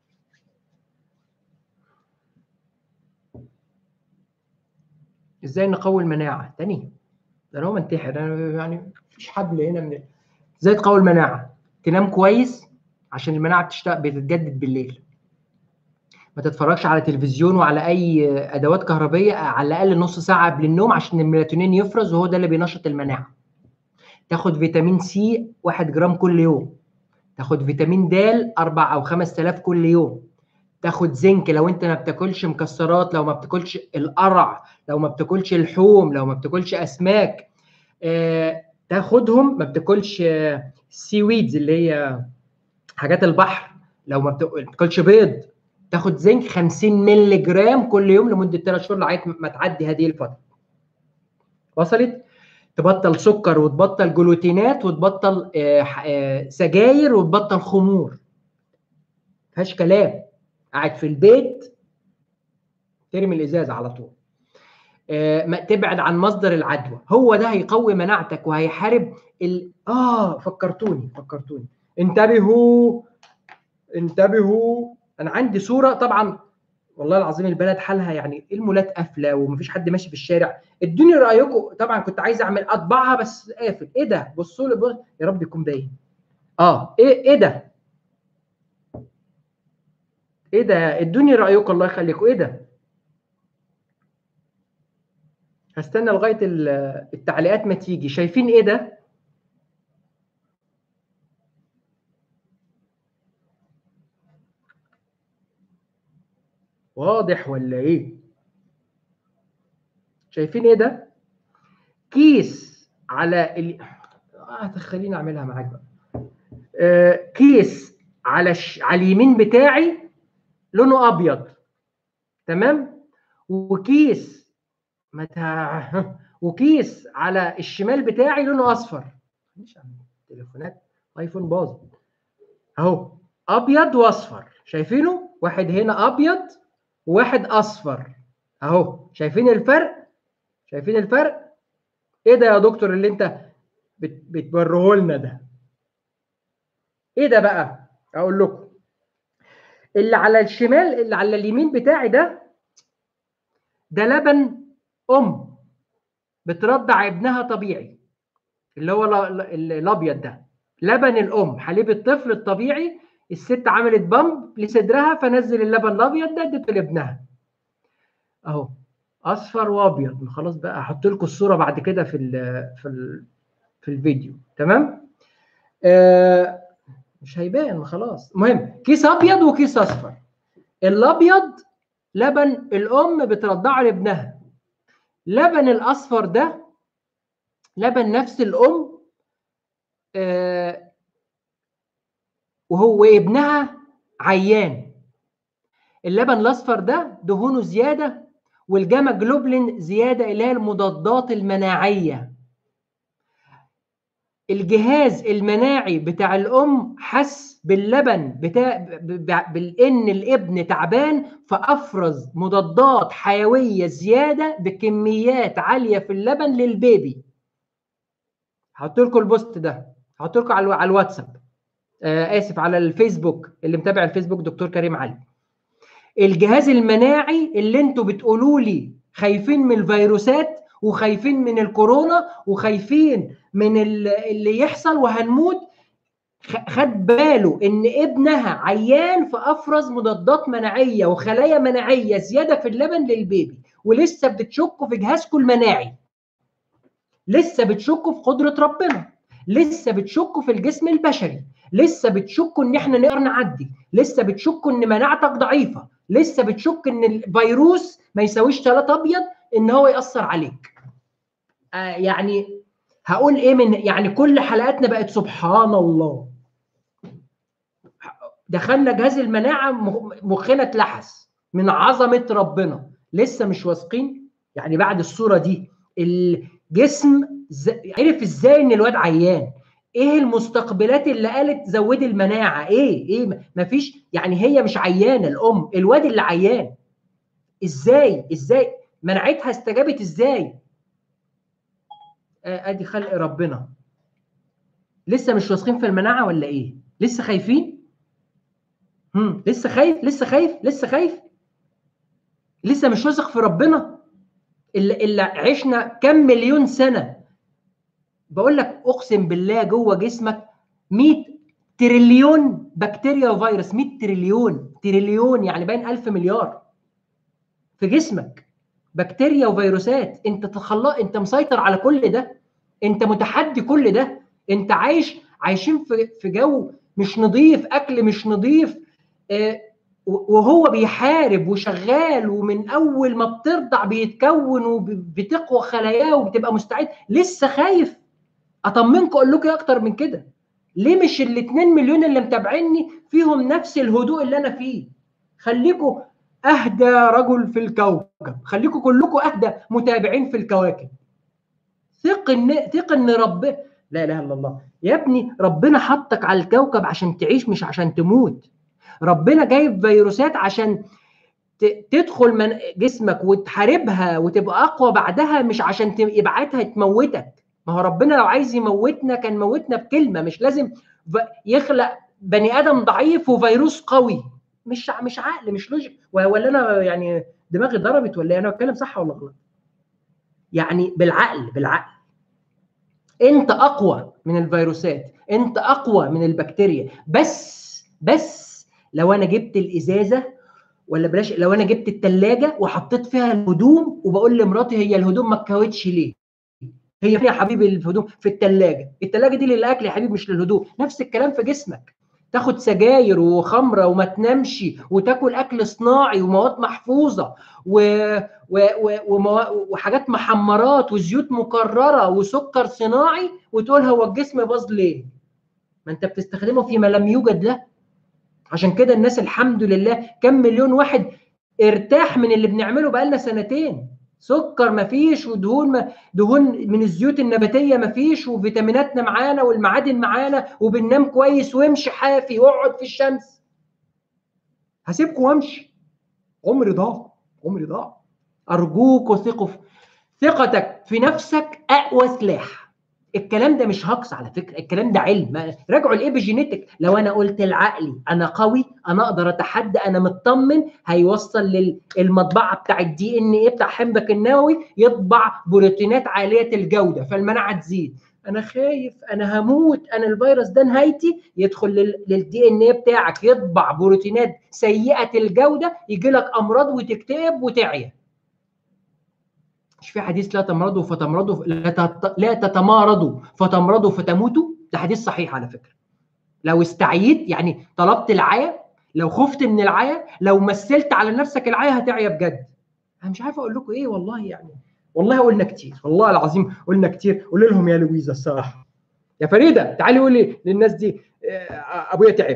ازاي نقوي المناعه تاني ده انا هو منتحر انا يعني مفيش حبل هنا من ازاي تقوي المناعه تنام كويس عشان المناعه بتشتغل بتتجدد بالليل ما تتفرجش على تلفزيون وعلى اي ادوات كهربيه على الاقل نص ساعه قبل النوم عشان الميلاتونين يفرز وهو ده اللي بينشط المناعه تاخد فيتامين سي 1 جرام كل يوم تاخد فيتامين د 4 او 5000 كل يوم تاخد زنك لو انت ما بتاكلش مكسرات لو ما بتاكلش القرع لو ما بتاكلش اللحوم لو ما بتاكلش اسماك آه تاخدهم ما بتاكلش آه سي ويدز اللي هي حاجات البحر لو ما بتاكلش بيض تاخد زنك 50 مللي جرام كل يوم لمده 3 شهور لغايه ما تعدي هذه الفتره وصلت تبطل سكر وتبطل جلوتينات وتبطل آه آه سجاير وتبطل خمور فيهاش كلام قاعد في البيت ترمي الازاز على طول آه تبعد عن مصدر العدوى هو ده هيقوي مناعتك وهيحارب ال... اه فكرتوني فكرتوني انتبهوا انتبهوا انا عندي صوره طبعا والله العظيم البلد حالها يعني المولات قافله ومفيش حد ماشي في الشارع ادوني رايكم طبعا كنت عايز اعمل اطبعها بس قافل ايه ده بصوا لي بص... يا رب يكون باين اه ايه ايه ده ايه ده ادوني رايكم الله يخليكم ايه ده هستنى لغايه التعليقات ما تيجي شايفين ايه ده واضح ولا ايه شايفين ايه ده كيس على ال... اه خليني اعملها معاك بقى آه كيس على ش... على اليمين بتاعي لونه ابيض تمام وكيس متى وكيس على الشمال بتاعي لونه اصفر مش تليفونات ايفون باظ اهو ابيض واصفر شايفينه واحد هنا ابيض وواحد اصفر اهو شايفين الفرق شايفين الفرق ايه ده يا دكتور اللي انت بتوريه لنا ده ايه ده بقى اقول لكم اللي على الشمال اللي على اليمين بتاعي ده ده لبن ام بترضع ابنها طبيعي اللي هو الابيض ده لبن الام حليب الطفل الطبيعي الست عملت بامب لصدرها فنزل اللبن الابيض ده اديته لابنها اهو اصفر وابيض خلاص بقى هحط لكم الصوره بعد كده في ال في ال في الفيديو تمام آه مش هيبان خلاص المهم كيس ابيض وكيس اصفر الابيض لبن الام بترضعه لابنها لبن الاصفر ده لبن نفس الام آه وهو ابنها عيان اللبن الاصفر ده دهونه زياده والجاما جلوبلين زياده اللي هي المضادات المناعيه الجهاز المناعي بتاع الام حس باللبن بتاع بان الابن تعبان فافرز مضادات حيويه زياده بكميات عاليه في اللبن للبيبي هحط لكم البوست ده هحط لكم على الواتساب آه اسف على الفيسبوك اللي متابع الفيسبوك دكتور كريم علي الجهاز المناعي اللي انتوا بتقولوا لي خايفين من الفيروسات وخايفين من الكورونا وخايفين من اللي يحصل وهنموت خد باله ان ابنها عيان فافرز مضادات مناعيه وخلايا مناعيه زياده في اللبن للبيبي ولسه بتشكوا في جهازكم المناعي لسه بتشكوا في قدره ربنا لسه بتشكوا في الجسم البشري لسه بتشكوا ان احنا نقدر نعدي لسه بتشكوا ان مناعتك ضعيفه لسه بتشك ان الفيروس ما يساويش ثلاثة ابيض ان هو ياثر عليك آه يعني هقول ايه من يعني كل حلقاتنا بقت سبحان الله دخلنا جهاز المناعه مخنا اتلحس من عظمه ربنا لسه مش واثقين يعني بعد الصوره دي الجسم عرف ازاي ان الواد عيان ايه المستقبلات اللي قالت زودي المناعه ايه ايه مفيش يعني هي مش عيانه الام الواد اللي عيان ازاي ازاي مناعتها استجابت ازاي ادي خلق ربنا لسه مش واثقين في المناعه ولا ايه لسه خايفين هم لسه خايف لسه خايف لسه خايف لسه مش واثق في ربنا اللي, اللي عشنا كم مليون سنه بقول لك اقسم بالله جوه جسمك 100 تريليون بكتيريا وفيروس 100 تريليون تريليون يعني باين 1000 مليار في جسمك بكتيريا وفيروسات انت تخلق انت مسيطر على كل ده انت متحدي كل ده انت عايش عايشين في في جو مش نظيف اكل مش نظيف اه وهو بيحارب وشغال ومن اول ما بترضع بيتكون وبتقوى خلاياه وبتبقى مستعد لسه خايف اطمنكم اقول لكم اكتر من كده ليه مش ال 2 مليون اللي متابعيني فيهم نفس الهدوء اللي انا فيه خليكم اهدى رجل في الكوكب خليكم كلكم اهدى متابعين في الكواكب ثق ان ثق ان رب لا اله الا الله يا ابني ربنا حطك على الكوكب عشان تعيش مش عشان تموت ربنا جايب فيروسات عشان تدخل من جسمك وتحاربها وتبقى اقوى بعدها مش عشان يبعتها تموتك ما هو ربنا لو عايز يموتنا كان موتنا بكلمه مش لازم يخلق بني ادم ضعيف وفيروس قوي مش مش عقل مش لوجيك ولا انا يعني دماغي ضربت ولا انا بتكلم صح ولا غلط يعني بالعقل بالعقل انت اقوى من الفيروسات انت اقوى من البكتيريا بس بس لو انا جبت الازازه ولا بلاش لو انا جبت الثلاجه وحطيت فيها الهدوم وبقول لمراتي هي الهدوم ما اتكوتش ليه هي فين يا حبيبي الهدوم في الثلاجه الثلاجه دي للاكل يا حبيبي مش للهدوم نفس الكلام في جسمك تاخد سجاير وخمره وما تنامش وتاكل اكل صناعي ومواد محفوظه و... و... و... ومو... وحاجات محمرات وزيوت مكرره وسكر صناعي وتقول هو الجسم باظ ليه؟ ما انت بتستخدمه فيما لم يوجد له عشان كده الناس الحمد لله كم مليون واحد ارتاح من اللي بنعمله بقالنا سنتين سكر مفيش ودهون ما دهون من الزيوت النباتيه مفيش وفيتاميناتنا معانا والمعادن معانا وبننام كويس وامشي حافي واقعد في الشمس هسيبكم وامشي عمري ضاع عمري ضاع ارجوك وثقوا في ثقتك في نفسك اقوى سلاح الكلام ده مش هقص على فكره الكلام ده علم راجعوا الايبيجينيتك لو انا قلت لعقلي انا قوي انا اقدر اتحدى انا مطمن هيوصل للمطبعه بتاع الدي ان ايه بتاع حمضك النووي يطبع بروتينات عاليه الجوده فالمناعه تزيد انا خايف انا هموت انا الفيروس ده نهايتي يدخل للدي ان ايه بتاعك يطبع بروتينات سيئه الجوده يجي لك امراض وتكتئب وتعيا مش في حديث لا تمرضوا فتمرضوا لا لا تتمارضوا فتمرضوا فتموتوا ده حديث صحيح على فكره لو استعيت يعني طلبت العيا لو خفت من العيا لو مثلت على نفسك العيا هتعيا بجد انا مش عارف اقول لكم ايه والله يعني والله قلنا كتير والله العظيم قلنا كتير قول لهم يا لويزا الصراحه يا فريده تعالي قولي للناس دي ابويا تعب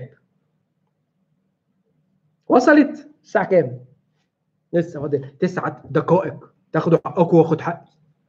وصلت الساعه كام لسه فاضل تسعة دقائق تاخدوا حقكم واخد حقي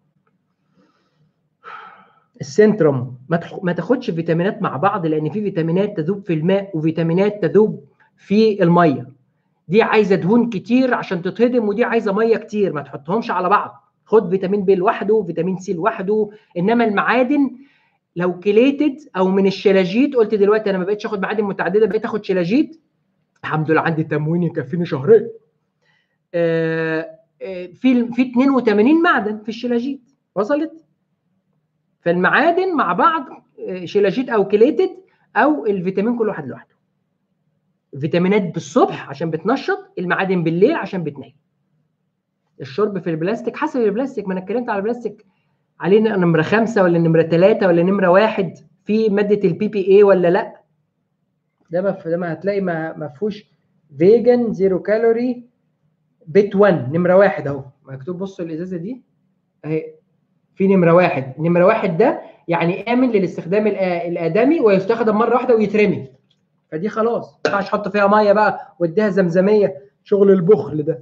السنترم ما ما تاخدش فيتامينات مع بعض لان في فيتامينات تذوب في الماء وفيتامينات تذوب في الميه دي عايزه دهون كتير عشان تتهضم ودي عايزه ميه كتير ما تحطهمش على بعض خد فيتامين بي لوحده وفيتامين سي لوحده انما المعادن لو كليتد او من الشلاجيت قلت دلوقتي انا ما بقتش اخد معادن متعدده بقيت اخد شلاجيت الحمد لله عندي تموين يكفيني شهرين آه في في 82 معدن في الشلاجيت وصلت فالمعادن مع بعض شلاجيت او كليتد او الفيتامين كل واحد لوحده فيتامينات بالصبح عشان بتنشط المعادن بالليل عشان بتنيم الشرب في البلاستيك حسب البلاستيك ما انا اتكلمت على البلاستيك علينا نمره خمسه ولا نمره ثلاثه ولا نمره واحد في ماده البي بي اي ولا لا ده ما ده ما هتلاقي ما ما فيهوش فيجن زيرو كالوري بيت 1 نمره واحد اهو مكتوب بصوا الازازه دي اهي في نمره واحد نمره واحد ده يعني امن للاستخدام الادمي ويستخدم مره واحده ويترمي فدي خلاص ما ينفعش احط فيها ميه بقى واديها زمزميه شغل البخل ده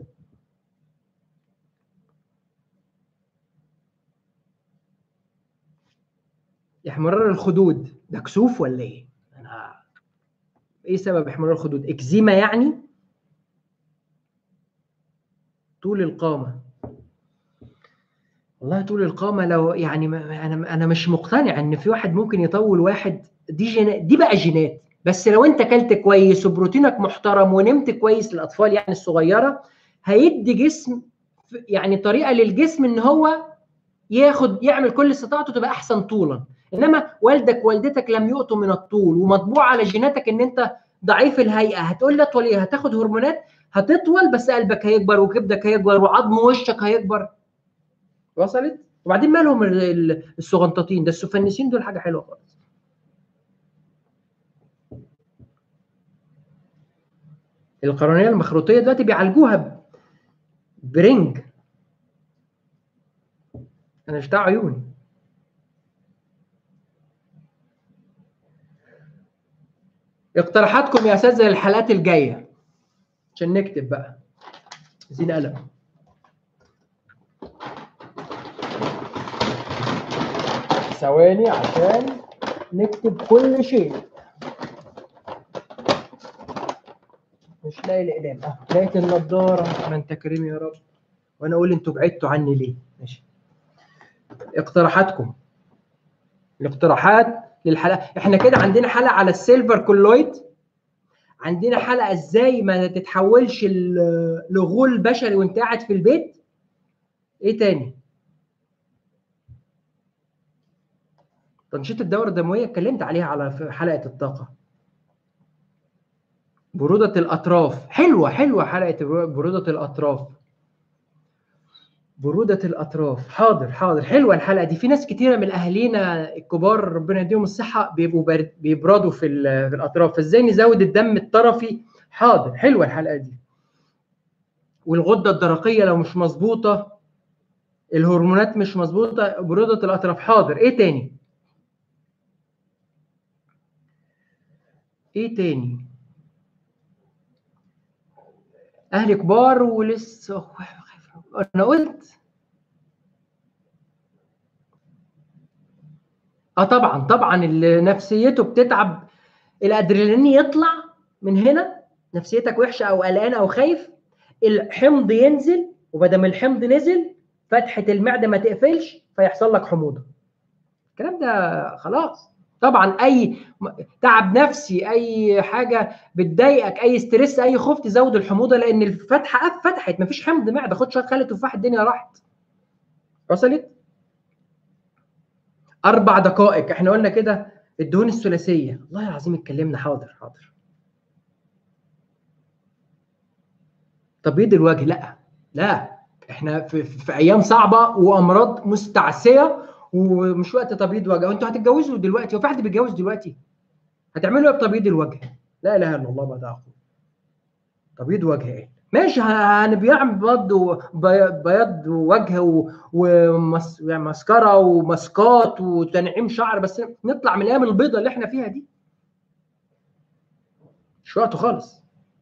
احمرار الخدود ده كسوف ولا ايه؟ انا ايه سبب احمرار الخدود؟ اكزيما يعني؟ طول القامه والله طول القامه لو يعني انا انا مش مقتنع ان في واحد ممكن يطول واحد دي جينات دي بقى جينات بس لو انت اكلت كويس وبروتينك محترم ونمت كويس للاطفال يعني الصغيره هيدي جسم يعني طريقه للجسم ان هو ياخد يعمل كل استطاعته تبقى احسن طولا انما والدك والدتك لم يؤتوا من الطول ومطبوع على جيناتك ان انت ضعيف الهيئه هتقول لي اطول ايه هتاخد هرمونات هتطول بس قلبك هيكبر وكبدك هيكبر وعظم وشك هيكبر وصلت وبعدين مالهم الصغنطاطين ده السفنسين دول حاجه حلوه خالص القرنيه المخروطيه دلوقتي بيعالجوها برنج انا مش بتاع عيون اقتراحاتكم يا اساتذه للحلقات الجايه عشان نكتب بقى عايزين قلم ثواني عشان نكتب كل شيء مش لاقي الاقلام اه لقيت النضاره ما انت كريم يا رب وانا اقول انتوا بعدتوا عني ليه ماشي اقتراحاتكم الاقتراحات للحلقه احنا كده عندنا حلقه على السيلفر كولويد عندنا حلقه ازاي ما تتحولش لغول بشري وانت قاعد في البيت ايه تاني تنشيط الدوره الدمويه اتكلمت عليها على حلقه الطاقه برودة الأطراف حلوة حلوة حلقة برودة الأطراف برودة الأطراف حاضر حاضر حلوة الحلقة دي في ناس كتيرة من أهالينا الكبار ربنا يديهم الصحة بيبقوا بيبردوا في, في الأطراف فإزاي نزود الدم الطرفي حاضر حلوة الحلقة دي والغدة الدرقية لو مش مظبوطة الهرمونات مش مظبوطة برودة الأطراف حاضر إيه تاني؟ إيه تاني؟ اهل كبار ولسه انا قلت اه طبعا طبعا اللي نفسيته بتتعب الادرينالين يطلع من هنا نفسيتك وحشه او قلقان او خايف الحمض ينزل وبدل ما الحمض نزل فتحه المعده ما تقفلش فيحصل لك حموضه الكلام ده خلاص طبعا اي تعب نفسي اي حاجه بتضايقك اي ستريس اي خوف تزود الحموضه لان الفتحه فتحت مفيش حمض معده خد شويه خلي تفاح الدنيا راحت وصلت اربع دقائق احنا قلنا كده الدهون الثلاثيه والله العظيم اتكلمنا حاضر حاضر تبييض الوجه لا لا احنا في, في ايام صعبه وامراض مستعصيه ومش وقت تبييض وجه وانتوا هتتجوزوا دلوقتي هو في حد بيتجوز دلوقتي هتعملوا ايه بتبييض الوجه لا اله الا الله بعد اخوه تبييض وجه ايه ماشي هنبيعمل برضه بياض وجه ومسكره وماسكات وتنعيم شعر بس نطلع من الايام البيضاء اللي احنا فيها دي مش وقته خالص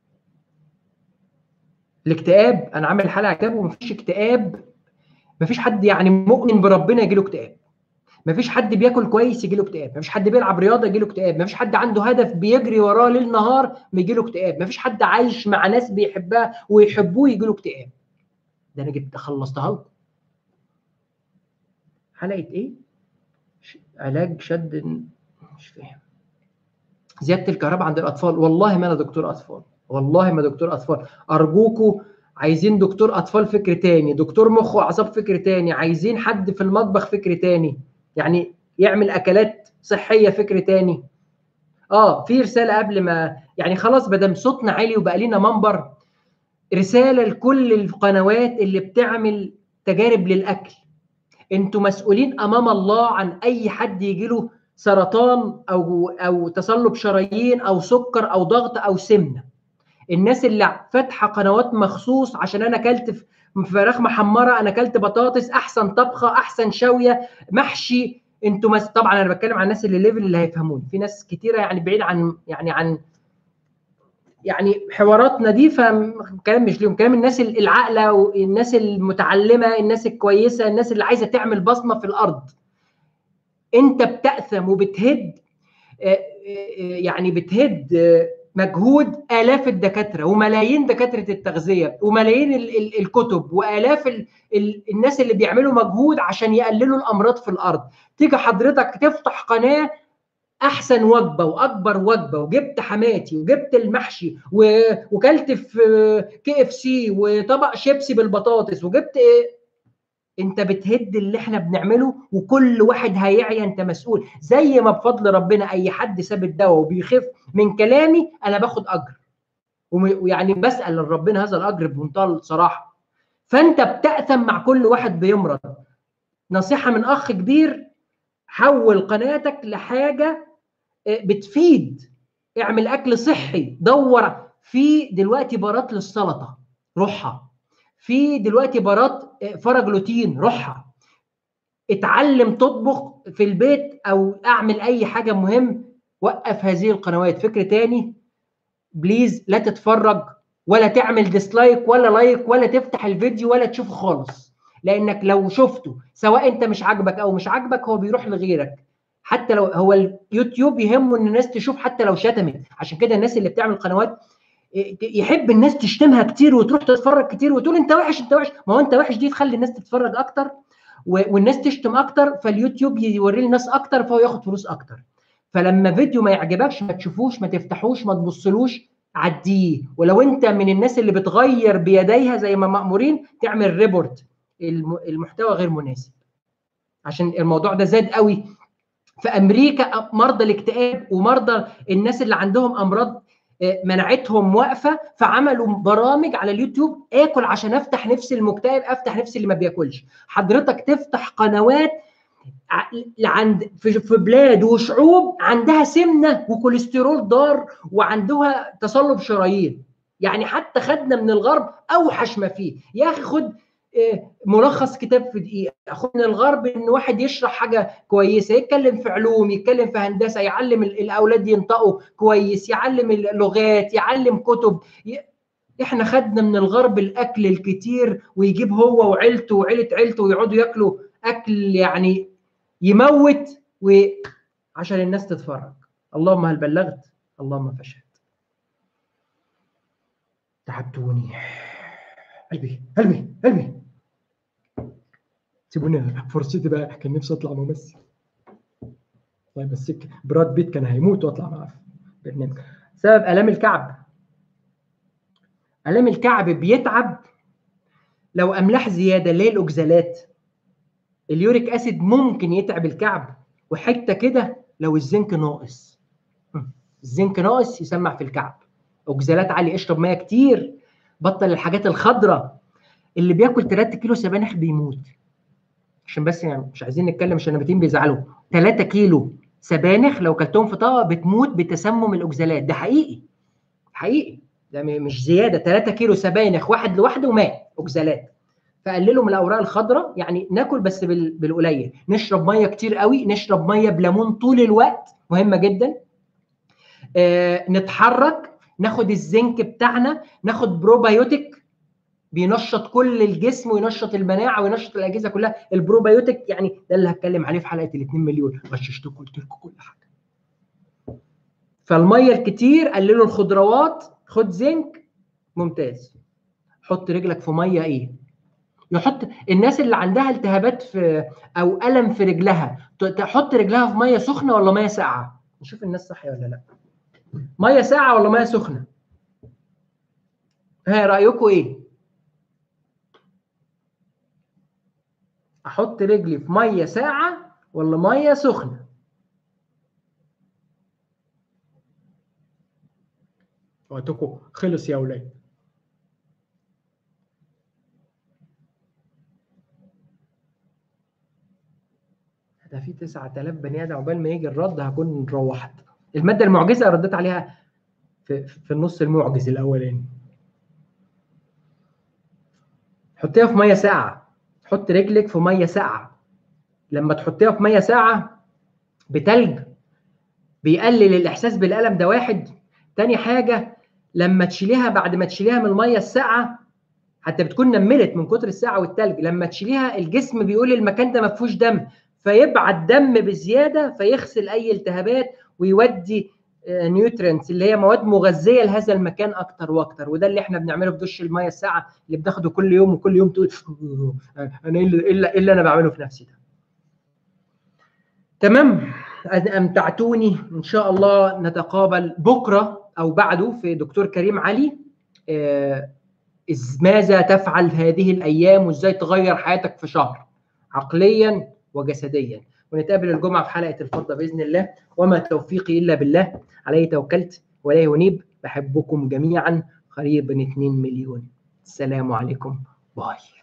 الاكتئاب انا عامل حلقه كتاب ومفيش اكتئاب مفيش حد يعني مؤمن بربنا يجي له اكتئاب مفيش حد بياكل كويس يجي له اكتئاب مفيش حد بيلعب رياضه يجي له اكتئاب مفيش حد عنده هدف بيجري وراه ليل نهار يجي له اكتئاب مفيش حد عايش مع ناس بيحبها ويحبوه يجي له اكتئاب ده انا جبت خلصتها لكم حلقه ايه علاج شد مش فاهم زياده الكهرباء عند الاطفال والله ما انا دكتور اطفال والله ما دكتور اطفال ارجوكوا عايزين دكتور اطفال فكر تاني دكتور مخ واعصاب فكر تاني عايزين حد في المطبخ فكر تاني يعني يعمل اكلات صحيه فكر تاني اه في رساله قبل ما يعني خلاص بدل صوتنا عالي وبقى لنا منبر رساله لكل القنوات اللي بتعمل تجارب للاكل انتوا مسؤولين امام الله عن اي حد يجي له سرطان او او تصلب شرايين او سكر او ضغط او سمنه الناس اللي فاتحه قنوات مخصوص عشان انا اكلت فراخ محمره انا اكلت بطاطس احسن طبخه احسن شاويه محشي انتوا مس... طبعا انا بتكلم عن الناس اللي ليفل اللي هيفهموني في ناس كتيره يعني بعيد عن يعني عن يعني حواراتنا دي فكلام مش ليهم كلام الناس العاقله والناس المتعلمه الناس الكويسه الناس اللي عايزه تعمل بصمه في الارض انت بتاثم وبتهد يعني بتهد مجهود الاف الدكاتره وملايين دكاتره التغذيه وملايين ال ال الكتب والاف ال ال الناس اللي بيعملوا مجهود عشان يقللوا الامراض في الارض تيجي حضرتك تفتح قناه احسن وجبه واكبر وجبه وجبت حماتي وجبت المحشي وكلت في كي اف سي وطبق شيبسي بالبطاطس وجبت إيه انت بتهد اللي احنا بنعمله وكل واحد هيعي انت مسؤول زي ما بفضل ربنا اي حد ساب الدواء وبيخف من كلامي انا باخد اجر ويعني بسال ربنا هذا الاجر بمنتهى الصراحه فانت بتاثم مع كل واحد بيمرض نصيحه من اخ كبير حول قناتك لحاجه بتفيد اعمل اكل صحي دور في دلوقتي بارات للسلطه روحها في دلوقتي بارات فرج جلوتين روحها اتعلم تطبخ في البيت او اعمل اي حاجه مهم وقف هذه القنوات فكر تاني بليز لا تتفرج ولا تعمل ديسلايك ولا لايك ولا تفتح الفيديو ولا تشوفه خالص لانك لو شفته سواء انت مش عاجبك او مش عاجبك هو بيروح لغيرك حتى لو هو اليوتيوب يهمه ان الناس تشوف حتى لو شتمت عشان كده الناس اللي بتعمل قنوات يحب الناس تشتمها كتير وتروح تتفرج كتير وتقول انت وحش انت وحش ما هو انت وحش دي تخلي الناس تتفرج اكتر والناس تشتم اكتر فاليوتيوب يوري الناس اكتر فهو ياخد فلوس اكتر فلما فيديو ما يعجبكش ما تشوفوش ما تفتحوش ما تبصلوش عديه ولو انت من الناس اللي بتغير بيديها زي ما مامورين تعمل ريبورت المحتوى غير مناسب عشان الموضوع ده زاد قوي في امريكا مرضى الاكتئاب ومرضى الناس اللي عندهم امراض مناعتهم واقفه فعملوا برامج على اليوتيوب اكل عشان افتح نفسي المكتئب افتح نفسي اللي ما بياكلش حضرتك تفتح قنوات عند في بلاد وشعوب عندها سمنه وكوليسترول ضار وعندها تصلب شرايين يعني حتى خدنا من الغرب اوحش ما فيه يا اخي خد ملخص كتاب في دقيقه خد من الغرب ان واحد يشرح حاجه كويسه يتكلم في علوم يتكلم في هندسه يعلم الاولاد ينطقوا كويس يعلم اللغات يعلم كتب احنا خدنا من الغرب الاكل الكتير ويجيب هو وعيلته وعيله عيلته ويقعدوا ياكلوا اكل يعني يموت وعشان الناس تتفرج اللهم هل بلغت اللهم فشهد تعبتوني قلبي قلبي قلبي سيبوني فرصتي بقى كان نفسي اطلع ممثل طيب بس براد بيت كان هيموت واطلع معاه في برنامج سبب الام الكعب الام الكعب بيتعب لو املاح زياده اللي هي الاوكزالات اليوريك اسيد ممكن يتعب الكعب وحته كده لو الزنك ناقص الزنك ناقص يسمع في الكعب اوكزالات عاليه اشرب ميه كتير بطل الحاجات الخضراء اللي بياكل 3 كيلو سبانخ بيموت عشان بس يعني مش عايزين نتكلم عشان النباتين بيزعلوا 3 كيلو سبانخ لو كلتهم في طاقه بتموت بتسمم الاوكزالات ده حقيقي حقيقي ده مش زياده 3 كيلو سبانخ واحد لوحده مات اوكزالات فقللوا من الاوراق الخضراء يعني ناكل بس بالقليل نشرب ميه كتير قوي نشرب ميه بليمون طول الوقت مهمه جدا آه نتحرك ناخد الزنك بتاعنا ناخد بروبايوتيك بينشط كل الجسم وينشط المناعه وينشط الاجهزه كلها البروبايوتيك يعني ده اللي هتكلم عليه في حلقه ال 2 مليون غششتكم قلت لكم كل حاجه فالميه الكتير قللوا الخضروات خد زنك ممتاز حط رجلك في ميه ايه يحط الناس اللي عندها التهابات في او الم في رجلها تحط رجلها في ميه سخنه ولا ميه ساقعه نشوف الناس صح ولا لا ميه ساقعه ولا ميه سخنه ها رايكم ايه احط رجلي في ميه ساقعه ولا ميه سخنه وقتكم خلص يا اولاد ده في 9000 بني ادم عقبال ما يجي الرد هكون روحت الماده المعجزه رديت عليها في, في النص المعجز الاولاني حطيها في ميه ساقعه حط رجلك في ميه ساقعه لما تحطيها في ميه ساقعه بتلج بيقلل الاحساس بالالم ده واحد تاني حاجه لما تشيليها بعد ما تشيليها من الميه الساقعه حتى بتكون نملت من كتر الساعه والتلج لما تشيليها الجسم بيقول المكان ده ما فيهوش دم فيبعت دم بزياده فيغسل اي التهابات ويودي نيوترينتس اللي هي مواد مغذيه لهذا المكان اكتر واكتر وده اللي احنا بنعمله في دش الميه الساقعه اللي بناخده كل يوم وكل يوم تقول انا ايه اللي, إيه اللي انا بعمله في نفسي ده تمام امتعتوني ان شاء الله نتقابل بكره او بعده في دكتور كريم علي ماذا تفعل هذه الايام وازاي تغير حياتك في شهر عقليا وجسديا ونتقابل الجمعه في حلقه الفضه باذن الله وما توفيقي الا بالله عليه توكلت ولا ينيب بحبكم جميعا قريبا 2 مليون السلام عليكم باي